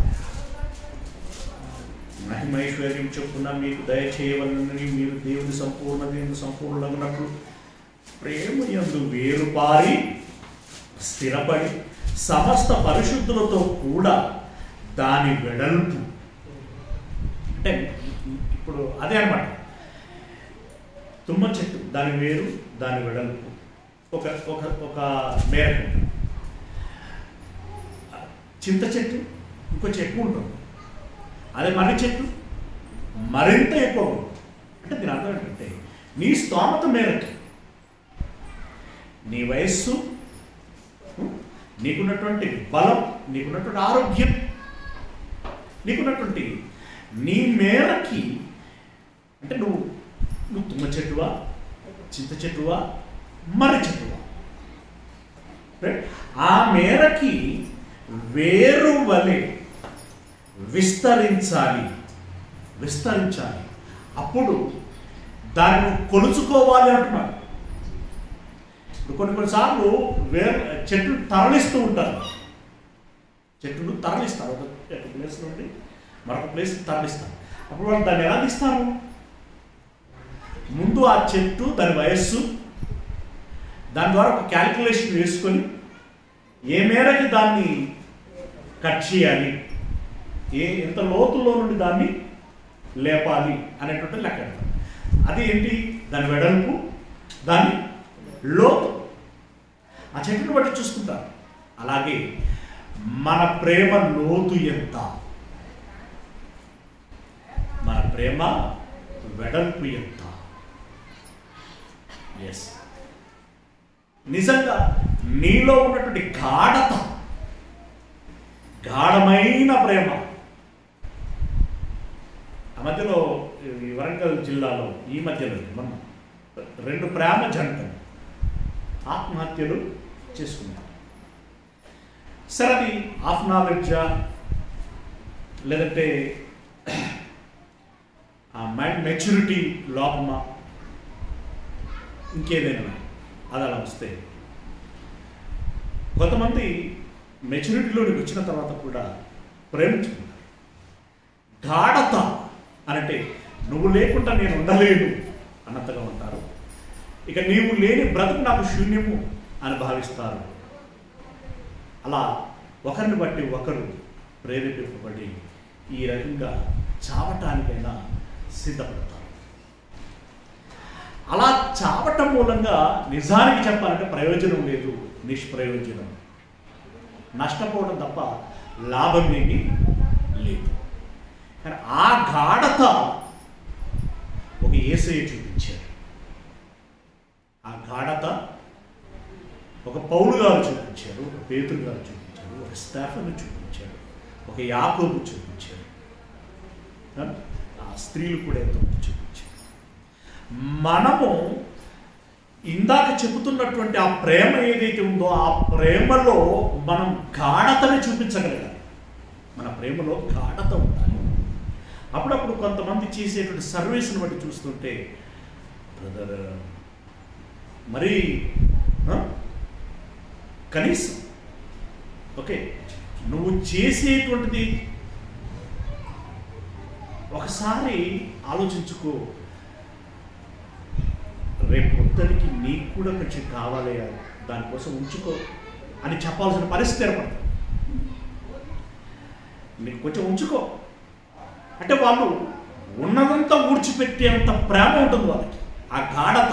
మహిమైశ్వర్యం చొప్పున మీకు దయచేయవలని మీరు దేవుని సంపూర్ణ దేవుని సంపూర్ణమైనట్లు ప్రేమ యందు వేరుపారి స్థిరపడి సమస్త పరిశుద్ధులతో కూడా దాని వెడల్పు అంటే ఇప్పుడు అదే అన్నమాట తుమ్మ చెట్టు దాని వేరు దాని వెడల్పు ఒక ఒక ఒక మేరకు ఉంటుంది. చింత చెట్టు ఇంకొంచెం ఎక్కువ ఉంటుంది అదే మర్రి చెట్టు మరింత ఎక్కువ ఉంటుంది అంటే దీని అర్థం ఏంటంటే నీ స్తోమత మేరకు నీ వయస్సు ఉం, నీకున్నటువంటి బలం నీకున్నటువంటి ఆరోగ్యం నీకున్నటువంటి నీ మేరకి అంటే నువ్వు నువ్వు తుమ్మ చెట్టువా చింత చెట్టువా మర్రి చెట్టువా రైట్? ఆ మేరకి వేరు వలె విస్తరించాలి విస్తరించాలి అప్పుడు దాన్ని నువ్వు కొలుచుకోవాలి అంటున్నాడు ఇప్పుడు కొన్ని కొన్నిసార్లు వేరు చెట్లు తరలిస్తూ ఉంటారు చెట్లు తరలిస్తారు ఒక ఒక ప్లేస్ నుండి మరొక ప్లేస్ తరలిస్తారు అప్పుడు వాళ్ళు దాన్ని ఎలా తీస్తారు ముందు ఆ చెట్టు దాని వయస్సు దాని ద్వారా ఒక క్యాలిక్యులేషన్ వేసుకొని ఏ మేరకు దాన్ని కట్ చేయాలి ఏ ఎంత లోతులో నుండి దాన్ని లేపాలి అనేటువంటి లెక్క పెడతారు. అది ఏంటి దాని వెడల్పు దాని లోతు ఆ చెట్టును బట్టి చూసుకుంటారు అలాగే మన ప్రేమ లోతు ఎంత మన ప్రేమ వెడల్పు ఎంత ఎస్ నిజంగా నీలో ఉన్నటువంటి గాఢత గాఢమైన ప్రేమ ఆ మధ్యలో ఈ వరంగల్ జిల్లాలో ఈ మధ్యలో మొన్న రెండు ప్రేమ జంటలు ఆత్మహత్యలు చేసుకున్నారు సరే అది ఆఫ్ నాలెడ్జా లేదంటే ఆ మైండ్ మెచ్యూరిటీ లోపమా ఇంకేదైనా అది అలా వస్తే కొంతమంది మెచ్యూరిటీలోనికి వచ్చిన తర్వాత కూడా ప్రేమించుకుంటారు గాఢత అనంటే నువ్వు లేకుండా నేను ఉండలేను అన్నట్టుగా ఉంటారు ఇక నీవు లేని బ్రతుకు నాకు శూన్యము అని భావిస్తారు అలా ఒకరిని బట్టి ఒకరు ప్రేరేపింపబడి ఈ రకంగా చావటానికైనా సిద్ధపడతారు అలా చావటం మూలంగా నిజానికి చెప్పాలంటే ప్రయోజనం లేదు నిష్ప్రయోజనం నష్టపోవడం తప్ప లాభమేమీ లేదు కానీ ఆ గాఢత ఒక ఏసయ్య చూపించారు ఆ గాఢత ఒక పౌలు గారు చూపించారు ఒక పేతురు గారు చూపించారు ఒక స్టాఫను చూపించారు ఒక యాకోబు చూపించారు ఆ? ఆ స్త్రీలు కూడా ఎంతో చూపించారు మనము ఇందాక చెబుతున్నటువంటి ఆ ప్రేమ ఏదైతే ఉందో ఆ ప్రేమలో మనం గాఢతని చూపించగలగాలి మన ప్రేమలో గాఢత ఉండాలి అప్పుడప్పుడు కొంతమంది చేసేటువంటి సర్వీస్ని బట్టి చూస్తుంటే బ్రదర్ మరి ఆ? కనీసం ఓకే నువ్వు చేసేటువంటిది ఒకసారి ఆలోచించుకో రేపు పొద్దునికి నీకు కూడా కొంచెం కావాలి దానికోసం ఉంచుకో అని చెప్పాల్సిన పరిస్థితి ఏర్పడుతుంది నీకు కొంచెం ఉంచుకో అంటే వాళ్ళు ఉన్నదంతా ఊడ్చిపెట్టేంత ప్రేమ ఉంటుంది వాళ్ళకి ఆ గాఢత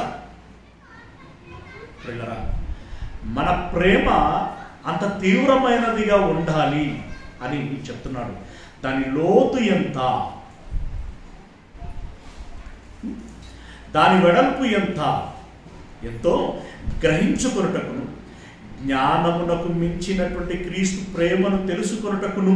పిల్లరా మన ప్రేమ అంత తీవ్రమైనదిగా ఉండాలి అని చెప్తున్నాడు దాని లోతు ఎంత దాని వెడల్పు ఎంత ఎంతో గ్రహించుకొనుటకును జ్ఞానమునకు మించినటువంటి క్రీస్తు ప్రేమను తెలుసుకొనుటకును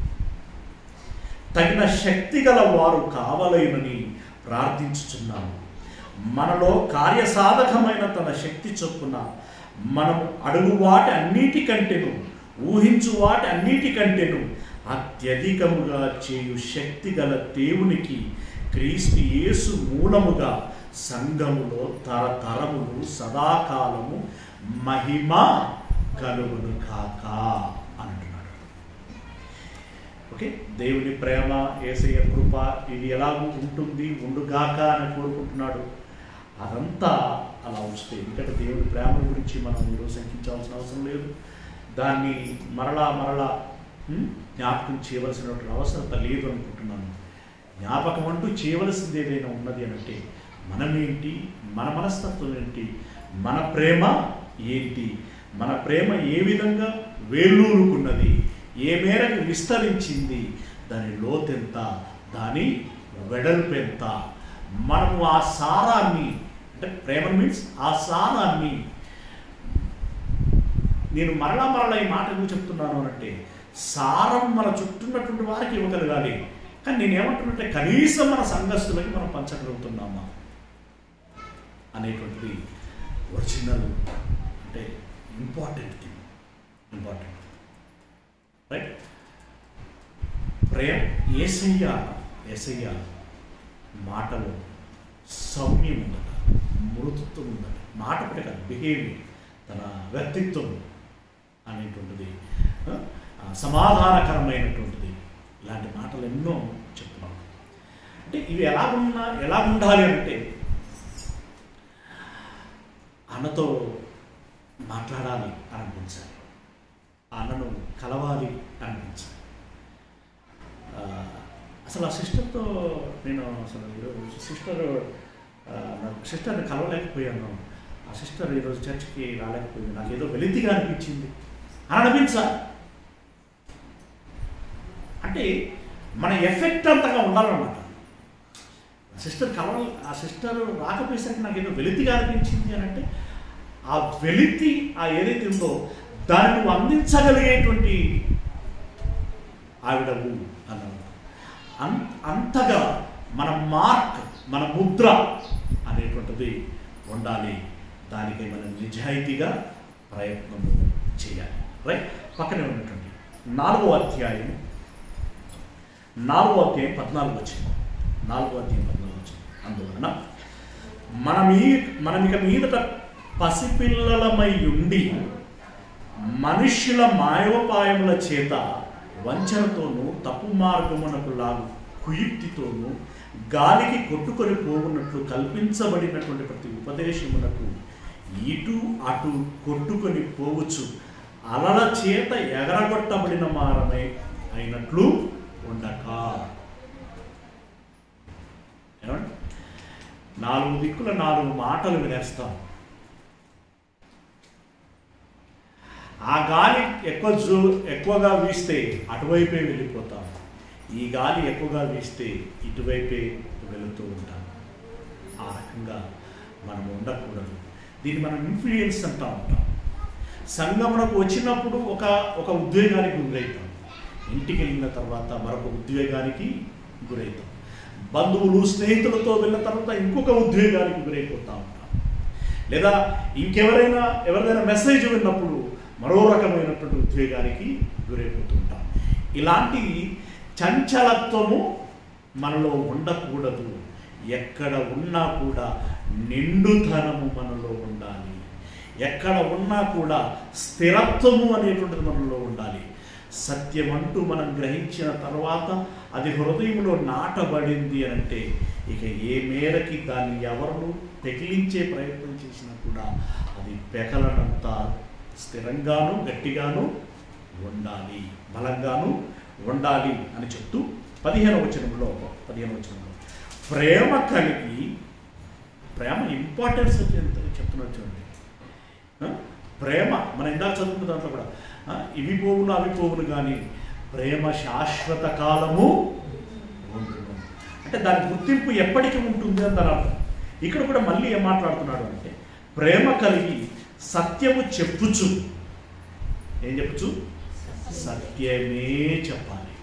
తగిన శక్తి గల వారు కావలేనని ప్రార్థించుచున్నాము మనలో కార్యసాధకమైన తన శక్తి చొప్పున మనం అడుగు వాటి అన్నిటికంటేను ఊహించు వాటి అన్నిటికంటేను అత్యధికముగా చేయు శక్తి గల దేవునికి క్రీస్తు యేసు మూలముగా సంఘములో తరతరములు సదాకాలము మహిమ కలుగును కాక అంటున్నాడు ఓకే దేవుని ప్రేమ ఏసయ్య కృప ఇది ఎలాగూ ఉంటుంది ఉండుగాక అని కోరుకుంటున్నాడు అదంతా అలా వస్తే ఎందుకంటే దేవుని ప్రేమ గురించి మనం ఈరోజు శంకించాల్సిన అవసరం లేదు దాన్ని మరలా మరలా ఉం, జ్ఞాపకం చేయవలసినటువంటి అవసరత లేదు అనుకుంటున్నాను జ్ఞాపకం అంటూ చేయవలసింది ఏదైనా ఉన్నది అని అంటే మనమేంటి మన మనస్తత్వం ఏంటి మన ప్రేమ ఏంటి మన ప్రేమ ఏ విధంగా వేలూరుకున్నది ఏ మేరకు విస్తరించింది దాని లోతెంత దాని వెడల్పు ఎంత మనము ఆ సారాన్ని అంటే ప్రేమ మీన్స్ ఆ సారాన్ని నేను మరలా మరలా ఈ మాట ఎందుకు చెప్తున్నాను అంటే సారం మన చుట్టూన్నటువంటి వారికి ఇవ్వగలగాలి కానీ నేను ఏమంటున్నట్టే కనీసం మన సంఘస్థులకి మనం పంచగలుగుతున్నామా అనేటువంటిది ఒరిజినల్ అంటే ఇంపార్టెంట్ థింగ్ ఇంపార్టెంట్ రైట్ ప్రేమ ఏసయ్య ఏసయ్య మాటలో సౌమ్యం ఉందట మృదుత్వం ఉందట మాట ఒకటే కాదు బిహేవియర్ తన వ్యక్తిత్వం అనేటువంటిది ఆ, ఆ, సమాధానకరమైనటువంటిది ఇలాంటి మాటలు ఎన్నో చెప్తున్నాడు అంటే ఇవి ఎలా ఉన్నా ఎలా ఉండాలి అంటే అన్నతో మాట్లాడాలి అని అనిపించాలి ఆ అన్నను కలవాలి అని అనిపించాలి ఆ, అసలు ఆ సిస్టర్తో నేను అసలు ఈరోజు సిస్టర్ సిస్టర్ని కలవలేకపోయాను ఆ సిస్టర్ ఈరోజు చర్చ్కి రాలేకపోయింది నాకు ఏదో వెలితిగా అనిపించింది అని అనిపించాలి అంటే మన ఎఫెక్ట్ అంతగా ఉండాలన్నమాట ఆ సిస్టర్ కలవ ఆ సిస్టర్ రాకపోయేసరికి నాకు ఏదో వెలితిగా అనిపించింది అని అంటే ఆ వెలితి ఆ ఏదైతే ఉందో దాన్ని నువ్వు అందించగలిగేటువంటి ఆవిడవు అన్నమాట అన్ అంతగా మన మార్క్ మన ముద్ర అనేటువంటిది ఉండాలి దానికి మనం నిజాయితీగా ప్రయత్నం చేయాలి రైట్ పక్కనే ఉన్నటువంటి నాలుగో అధ్యాయం నాలుగో అధ్యాయం పద్నాలుగు వచ్చింది నాలుగో అధ్యాయం పద్నాలుగు వచ్చింది అందువలన మనం ఈ మనం ఇక మీదట పసిపిల్లలమై ఉండి మనుష్యుల మాయోపాయముల చేత వంచనతోనూ తప్పు మార్గమునకు లాగు కుయుక్తితోనూ గాలికి కొట్టుకొని పోవున్నట్లు కల్పించబడినటువంటి ప్రతి ఉపదేశమునకు ఇటు అటు కొట్టుకొని పోవచ్చు అలల చేత ఎగరగొట్టబడిన మారమై అయినట్లు ఉండక ఏమండి నాలుగు దిక్కుల నాలుగు మాటలు వినేస్తాం ఆ గాలి ఎక్కువ జో ఎక్కువగా వీస్తే అటువైపే వెళ్ళిపోతాం ఈ గాలి ఎక్కువగా వీస్తే ఇటువైపే వెళుతూ ఉంటాం ఆ రకంగా మనం ఉండకూడదు దీన్ని మనం ఇన్ఫ్లుయెన్స్ అంటూ ఉంటాం సంగమునకు వచ్చినప్పుడు ఒక ఒక ఉద్వేగానికి గురవుతాం ఇంటికి వెళ్ళిన తర్వాత మరొక ఉద్వేగానికి గురవుతాం బంధువులు స్నేహితులతో వెళ్ళిన తర్వాత ఇంకొక ఉద్వేగానికి గురైపోతూ ఉంటాం లేదా ఇంకెవరైనా ఎవరిదైనా మెసేజ్ విన్నప్పుడు మరో రకమైనటువంటి ఉద్వేగానికి గురైపోతూ ఉంటాం ఇలాంటి చంచలత్వము మనలో ఉండకూడదు ఎక్కడ ఉన్నా కూడా నిండుతనము మనలో ఉండాలి ఎక్కడ ఉన్నా కూడా స్థిరత్వము అనేటువంటిది మనలో ఉండాలి సత్యమంటూ మనం గ్రహించిన తర్వాత అది హృదయంలో నాటబడింది అని అంటే ఇక ఏ మేరకి దాన్ని ఎవరు పెకిలించే ప్రయత్నం చేసినా కూడా అది పెకలనంత స్థిరంగాను గట్టిగాను ఉండాలి బలంగాను ఉండాలి అని చెప్తూ పదిహేను వచనంలో పదిహేను వచనంలో ప్రేమ కలిగి ప్రేమ ఇంపార్టెన్స్ ఎంత చెప్తున్నారు చూడండి ఆ? ప్రేమ మన ఇందాక చదువుకున్న దాంట్లో కూడా ఆ, ఇవి పోవును అవి పోవును కానీ ప్రేమ శాశ్వత కాలము ఉండును అంటే దాని గుర్తింపు ఎప్పటికీ ఉంటుంది అని దాని అర్థం ఇక్కడ కూడా మళ్ళీ ఏం మాట్లాడుతున్నాడు అంటే ప్రేమ కలిగి సత్యము చెప్పుచు ఏం చెప్పుచు సత్యమే చెప్పాలి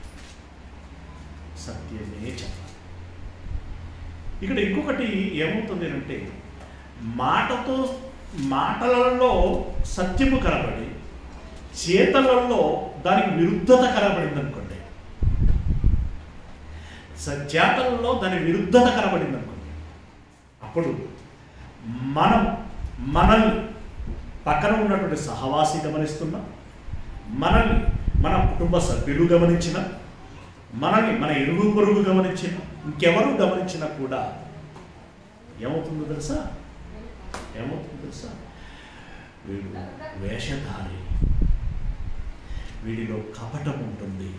సత్యమే చెప్పాలి ఇక్కడ ఇంకొకటి ఏమవుతుంది అంటే మాటతో మాటలలో సత్యము కనబడి చేతలలో దానికి విరుద్ధత కనబడింది అనుకోండి చేతలలో దాని విరుద్ధత కనబడింది అనుకోండి అప్పుడు మనం మనల్ని పక్కన ఉన్నటువంటి సహవాసి గమనిస్తున్నా మనల్ని మన కుటుంబ సభ్యులు గమనించిన మనల్ని మన ఇరుగు పొరుగు గమనించిన ఇంకెవరు గమనించినా కూడా ఏమవుతుందో తెలుసా ఏమవుతుందో తెలుసా వీడు వేషధారి వీడిలో కపటం ఉంటుంది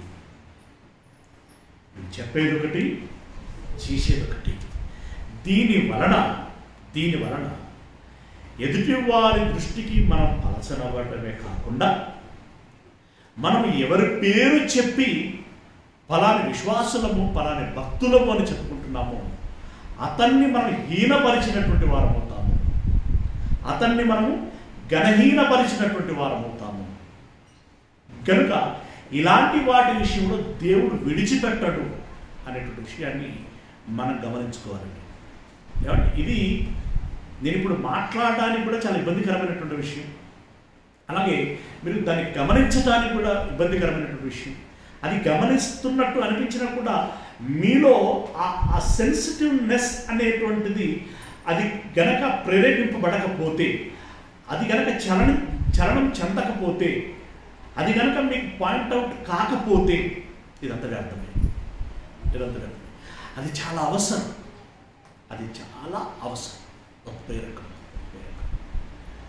వీడు చెప్పేది ఒకటి చేసేది ఒకటి దీని వలన దీని వలన ఎదుటి వారి దృష్టికి మనం పలసనవ్వడమే కాకుండా మనం ఎవరి పేరు చెప్పి ఫలాని విశ్వాసులము ఫలాని భక్తులము అని చెప్పుకుంటున్నామో అతన్ని మనం హీనపరిచినటువంటి వారం అవుతాము అతన్ని మనము గణహీనపరిచినటువంటి వారం అవుతాము కనుక ఇలాంటి వాటి విషయంలో దేవుడు విడిచిపెట్టడు అనేటువంటి విషయాన్ని మనం గమనించుకోవాలండి ఏమంటే ఇది నేను ఇప్పుడు మాట్లాడడానికి కూడా చాలా ఇబ్బందికరమైనటువంటి విషయం అలాగే మీరు దాన్ని గమనించడానికి కూడా ఇబ్బందికరమైనటువంటి విషయం అది గమనిస్తున్నట్టు అనిపించినా కూడా మీలో ఆ- ఆ సెన్సిటివ్నెస్ అనేటువంటిది అది గనక ప్రేరేపింపబడకపోతే అది గనక చలనం చలనం చెందకపోతే అది గనక మీకు పాయింట్అవుట్ కాకపోతే ఇదంతా వ్యర్థమే ఇదంతా వ్యర్థమే అది చాలా అవసరం అది చాలా అవసరం ఒక ప్రేరకం ప్రేరకం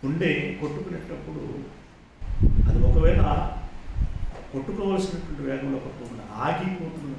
గుండె కొట్టుకునేటప్పుడు అది ఒకవేళ కొట్టుకోవాల్సినటువంటి వేగంలో కొట్టుకోకుండా ఆగిపోతున్నట్టు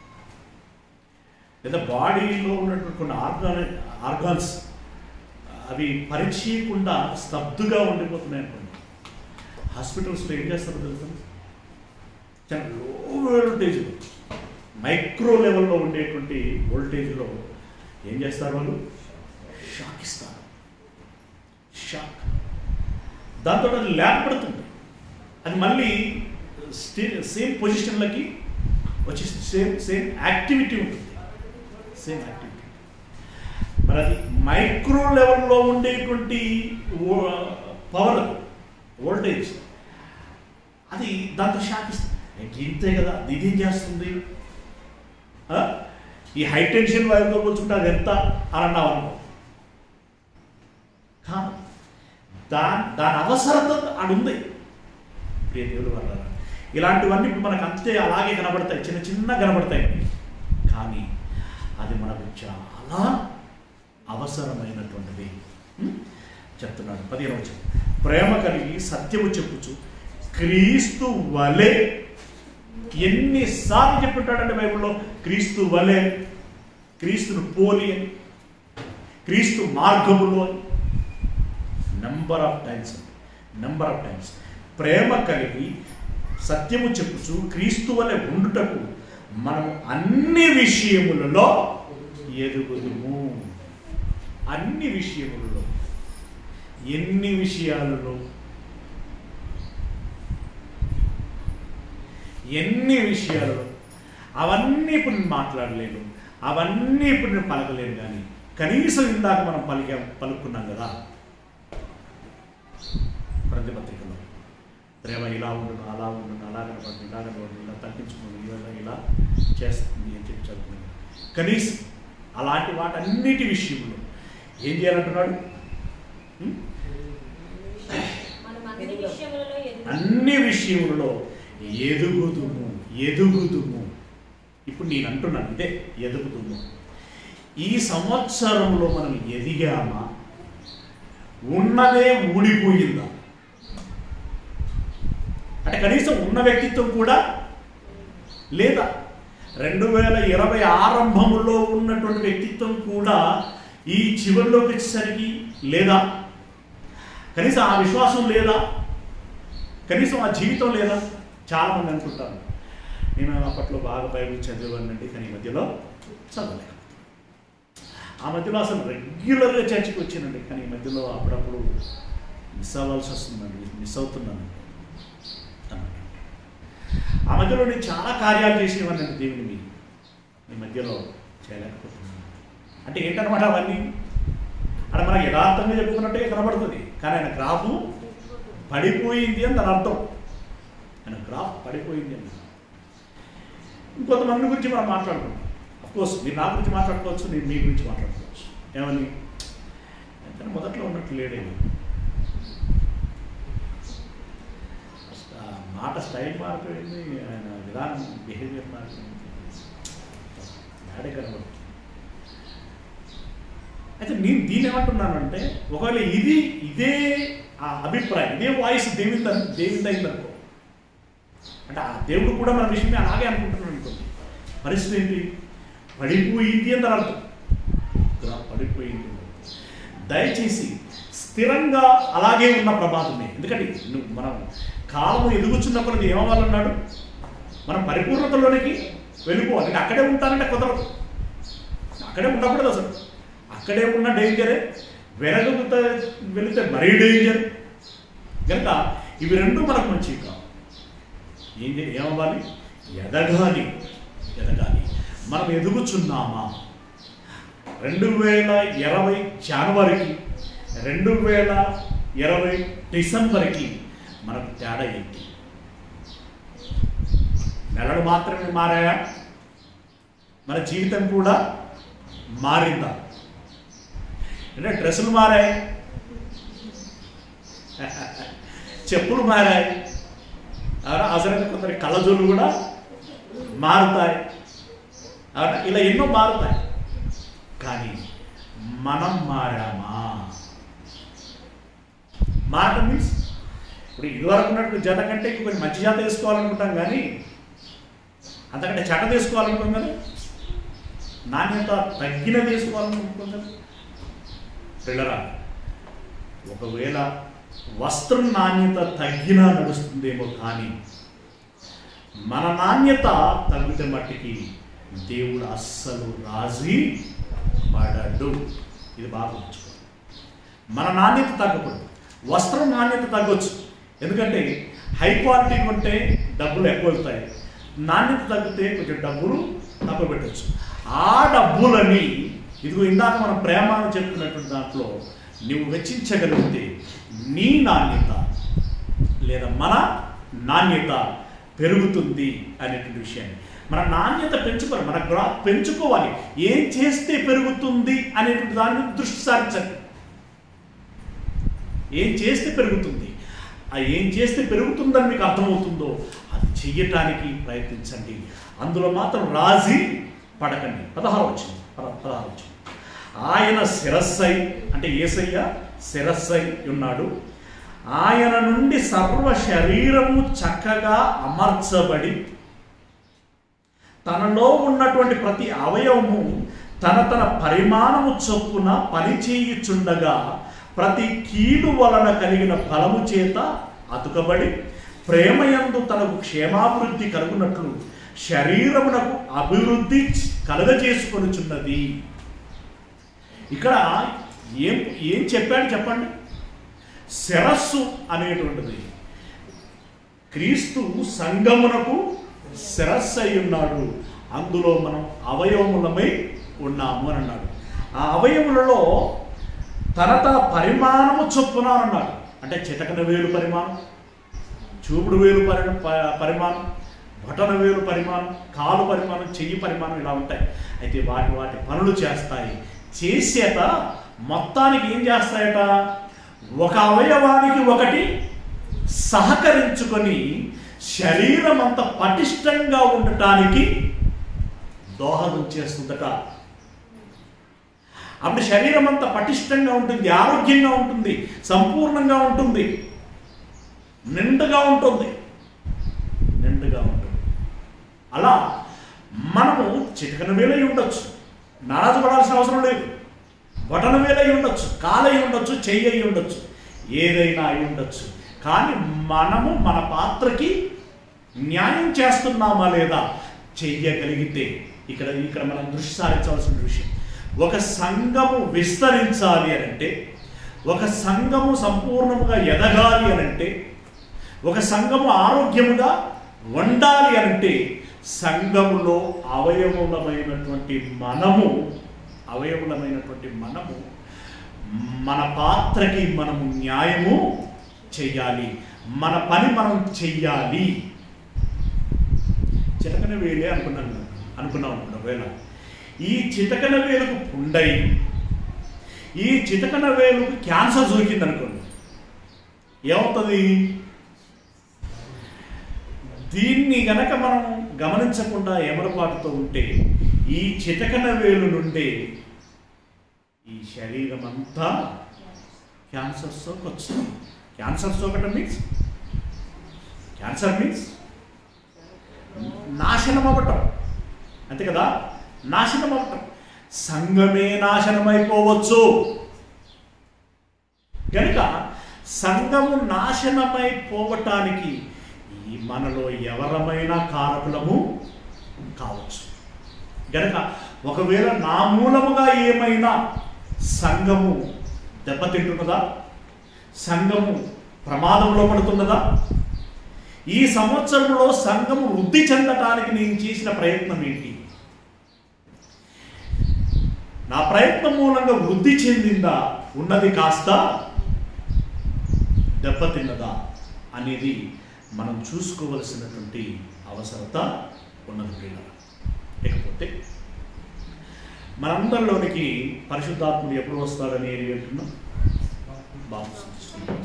లేదా బాడీలో ఉన్నటువంటి కొన్ని ఆర్గాన్ ఆర్గాన్స్ అవి పనిచేయకుండా స్తబ్దుగా ఉండిపోతున్నాయి అనుకోండి హాస్పిటల్స్లో ఏం చేస్తారో తెలుసా చాలా లో వోల్టేజ్లో మైక్రో లెవెల్లో ఉండేటువంటి వోల్టేజ్లో ఏం చేస్తారు వాళ్ళు షాక్ ఇస్తారు షాక్ దాంతో అది ల్యాబ్ పడుతుంది అది మళ్ళీ స్టే సేమ్ పొజిషన్లకి వచ్చి సేమ్ సేమ్ యాక్టివిటీ ఉంటుంది సేమ్ యాక్టివిటీ మరి అది మైక్రో లెవెల్లో ఉండేటువంటి పవర్ వోల్టేజ్ అది దాంతో షాక్ ఇస్తుంది ఇంతే కదా ఇదేం చేస్తుంది ఆ? ఈ హై టెన్షన్ వైర్తో కూర్చుంటే అది ఎంత అని అన్నావు అనుకో కాదు దాని దాని అవసరత అది ఉంది ప్రియ దేవుడు వల్ల ఇలాంటివన్నీ ఇప్పుడు మనకు అంతే అలాగే కనబడతాయి చిన్న చిన్న కనబడతాయి కానీ అది మనకు చాలా అవసరమైనటువంటిది ఉం? చెప్తున్నాడు పదిహేను వచ్చి ప్రేమ కలిగి సత్యము చెప్పుచు క్రీస్తు వలె ఎన్నిసార్లు చెప్పుంటాడంటే బైబిల్లో క్రీస్తు వలె క్రీస్తును పోలి అని క్రీస్తు మార్గములో అని number of times number of times ప్రేమ కలిగి సత్యము చెప్పుచు క్రీస్తు వలె ఉండుటకు మనము అన్ని విషయములలో ఎదుగుదుము అన్ని విషయములలో ఎన్ని విషయాలలో ఎన్ని విషయాలలో అవన్నీ ఇప్పుడు నేను మాట్లాడలేను అవన్నీ ఇప్పుడు నేను పలకలేను కానీ కనీసం ఇందాక మనం పలికా పలుకున్నాం కదా ప్రతిపత్రికలో ప్రేమ ఇలా ఉండును అలా ఉండును అలా కనపడుతుంది ఇలా కనపడుతుంది ఇలా తగ్గించుకుని ఇలా ఇలా చేస్తుంది అని చెప్పి చదువుకున్నాను కనీసం అలాంటి వాటన్నిటి విషయంలో ఏం చేయాలంటున్నాడు ఉం? మనం అన్ని విషయములలో ఎదుగు అన్ని విషయములలో ఎదుగుదుము ఎదుగుదుము ఇప్పుడు నేను అంటున్నాను ఇదే ఎదుగుదుము ఈ సంవత్సరంలో మనం ఎదిగామా ఉన్నదే ఊడిపోయిందా అంటే కనీసం ఉన్న వ్యక్తిత్వం కూడా లేదా రెండు వేల ఇరవై ఆరంభంలో ఉన్నటువంటి వ్యక్తిత్వం కూడా ఈ చివరిలోకి వచ్చేసరికి లేదా కనీసం ఆ విశ్వాసం లేదా కనీసం ఆ జీవితం లేదా చాలా మంది అనుకుంటారు నేను అప్పట్లో బాగా బైబిల్ చదివానండి కానీ ఈ మధ్యలో చదవలేక ఆ మధ్యలో అసలు రెగ్యులర్గా చర్చికి వచ్చానండి కానీ ఈ మధ్యలో అప్పుడప్పుడు మిస్ అవ్వాల్సి వస్తుందండి మిస్ అవుతున్నాను అన్నమాట. ఆ మధ్యలో నేను చాలా కార్యాలు చేసేవాడినండి దేవుని మీద ఈ మధ్యలో చేయలేకపోతున్నాను అంటే ఏంటన్నమాట అవన్నీ అంటే మనకు యథార్థంగా చెప్పుకున్నట్టే కనబడుతుంది కానీ ఆయన గ్రాఫ్ పడిపోయింది అని దాని అర్థం ఆయన గ్రాఫ్ పడిపోయింది అని ఇంకొంతమంది గురించి మనం మాట్లాడుకుంటాం కోర్స్ మీరు నా గురించి మాట్లాడుకోవచ్చు నేను మీ గురించి మాట్లాడుకోవచ్చు ఏమని అయితే మొదట్లో ఉన్నట్టు లేడే ఆ మాట స్టైల్ మారిపోయింది ఆయన విధానం బిహేవియర్ మారిపోయింది తేడా కనబడుతుంది అయితే నేను దీన్ని ఏమంటున్నానంటే ఒకవేళ ఇది ఇదే ఆ అభిప్రాయం ఇదే వాయిస్ దేవింద దేవిందైందనుకో అంటే ఆ దేవుడు కూడా మన విషయమే అలాగే అనుకుంటున్నాడు అనుకోండి పరిస్థితి ఏంటి పడిపోయింది అని దాని అర్థం ఇలా పడిపోయింది దయచేసి స్థిరంగా అలాగే ఉన్న ప్రమాదమే ఎందుకంటే నువ్వు మనం కాలము ఎదుగుచున్నప్పుడు ఏమవ్వాలన్నాడు మనం పరిపూర్ణతలోనికి వెళ్ళిపోవాలి అంటే అక్కడే ఉంటానంటే కుదరదు అక్కడే ఉండకూడదు అసలు అక్కడే ఉన్న డేంజరే వెనక వెళితే మరీ డేంజర్ కనుక ఇవి రెండు మనకు మంచివి కావు ఏం చే- ఏమవ్వాలి ఎదగాలి ఎదగాలి మనం ఎదుగుచున్నామా రెండు వేల ఇరవై జనవరికి రెండు వేల ఇరవై డిసెంబర్కి మనకు తేడా ఏంటి నెలలు మాత్రమే మారాయా మన జీవితం కూడా మారిందా అంటే డ్రెస్సులు మారాయి చెప్పులు మారాయి అవునా అవసరంగా కొందరి కళ్ళజోళ్ళు కూడా మారుతాయి అవునా ఇలా ఎన్నో మారుతాయి కానీ మనం మారామా మారటం మీన్స్ ఇప్పుడు ఇదివరకు ఉన్నట్టు జత కంటే ఇంక కొంచెం మంచి జాత వేసుకోవాలనుకుంటాం కానీ అంతకంటే చెడ్డ తీసుకోవాలనుకుంటాం కదా నాణ్యత తగ్గినది వేసుకోవాలనుకుంటాం కదా పిల్లరా ఒకవేళ వస్త్రం నాణ్యత తగ్గినా నడుస్తుందేమో కానీ మన నాణ్యత తగ్గితే మట్టికి దేవుడు అస్సలు రాజీ పడడు ఇది బాగా గుర్తుంచుకో మన నాణ్యత తగ్గకూడదు వస్త్రం నాణ్యత తగ్గొచ్చు ఎందుకంటే హై క్వాలిటీ కొంటే డబ్బులు ఎక్కువ వెళ్తాయి నాణ్యత తగ్గితే కొంచెం డబ్బులు తక్కువ పెట్టచ్చు ఆ డబ్బులని ఇదిగో ఇందాక మనం ప్రేమ అని చెప్తున్నటువంటి దాంట్లో నువ్వు వెచ్చించగలిగితే నీ నాణ్యత లేదా మన నాణ్యత పెరుగుతుంది అనేటువంటి విషయాన్ని మన నాణ్యత పెంచుకోవాలి మన గ్రా పెంచుకోవాలి ఏం చేస్తే పెరుగుతుంది అనేటువంటి దాని మీద దృష్టి సారించండి ఏం చేస్తే పెరుగుతుంది ఆ ఏం చేస్తే పెరుగుతుందని మీకు అర్థమవుతుందో అది చెయ్యటానికి ప్రయత్నించండి అందులో మాత్రం రాజీ పడకండి పదహారు వచ్చింది పదహారు వచ్చింది ఆయన శిరస్సై అంటే ఏసయ్య శిరస్సై ఉన్నాడు ఆయన నుండి సర్వ శరీరము చక్కగా అమర్చబడి తనలో ఉన్నటువంటి ప్రతి అవయవము తన తన పరిమాణము చొప్పున పనిచేయుచుండగా ప్రతి కీలు వలన కలిగిన ఫలము చేత అతుకబడి ప్రేమయందు తనకు క్షేమాభివృద్ధి కలుగునట్లు శరీరమునకు అభివృద్ధి కలుగజేసుకొనుచున్నది ఇక్కడ ఏం ఏం చెప్పాడు చెప్పండి శిరస్సు అనేటువంటిది క్రీస్తు సంగమునకు శిరస్సు అయి ఉన్నాడు అందులో మనం అవయవములమై ఉన్నాము అని అన్నాడు ఆ అవయములలో తన తన పరిమాణము చొప్పున అని అన్నాడు అంటే చిటకన వేలు పరిమాణం చూపుడు వేలు పరి ప- పరిమాణం బటన వేలు పరిమాణం కాలు పరిమాణం చెయ్యి పరిమాణం ఇలా ఉంటాయి అయితే వాటి వాటి పనులు చేస్తాయి చేసేట మొత్తానికి ఏం చేస్తాయట ఒక అవయవానికి ఒకటి సహకరించుకొని శరీరం అంత పటిష్టంగా ఉండటానికి దోహదం చేస్తుందట అప్పుడు శరీరం అంతా పటిష్టంగా ఉంటుంది ఆరోగ్యంగా ఉంటుంది సంపూర్ణంగా ఉంటుంది నిండుగా ఉంటుంది నిండుగా ఉంటుంది అలా మనము చిటికన వేలై ఉండొచ్చు నారాజు పడాల్సిన అవసరం లేదు బటన వేలై ఉండొచ్చు కాలై ఉండొచ్చు చెయ్యి అయి ఉండొచ్చు ఏదైనా అయి ఉండొచ్చు కానీ మనము మన పాత్రకి న్యాయం చేస్తున్నామా లేదా చెయ్యగలిగితే ఇక్కడ ఇక్కడ మనం దృష్టి సారించవలసిన విషయం ఒక సంఘము విస్తరించాలి అని అంటే ఒక సంఘము సంపూర్ణముగా ఎదగాలి అని అంటే ఒక సంఘము ఆరోగ్యముగా ఉండాలి అని అంటే సంఘములో అవయవములమైనటువంటి మనము అవయవములమైనటువంటి మనము మన పాత్రకి మనము న్యాయము చెయ్యాలి మన పని మనం చెయ్యాలి చిటకన వేలే అనుకున్నాను నేను. అనుకున్నాం అనుకున్నా వేళ ఈ చిటకన వేలుకు పుండై ఈ చిటకన వేలుకు క్యాన్సర్ సోకింది అనుకోండి ఏమవుతుంది దీన్ని గనక మనం గమనించకుండా ఎమరపాటుతో ఉంటే ఈ చిటకన వేలు నుండే ఈ శరీరం అంతా క్యాన్సర్ సోకొచ్చు క్యాన్సర్ సోకటం మీన్స్ క్యాన్సర్ మీన్స్ నాశనం అవ్వటం అంతే కదా నాశనం అవ్వటం సంఘమే నాశనమైపోవచ్చు కనుక సంఘము నాశనమైపోవటానికి ఈ మనలో ఎవరమైనా కారకులము కావచ్చు గనక ఒకవేళ నా మూలముగా ఏమైనా సంఘము దెబ్బతింటున్నదా సంఘము ప్రమాదంలో పడుతున్నదా ఈ సంవత్సరంలో సంఘము వృద్ధి చెందటానికి నేను చేసిన ప్రయత్నం ఏంటి నా ప్రయత్నం మూలంగా వృద్ధి చెందిందా ఉన్నది కాస్త దెబ్బతిన్నదా అనేది మనం చూసుకోవలసినటువంటి అవసరత ఉన్నది ప్రియుల లేకపోతే మనందరిలోనికి పరిశుద్ధాత్ముడు ఎప్పుడు వస్తాడని ఏది వింటున్నాం బాప్తిసం తీసుకున్నప్పుడు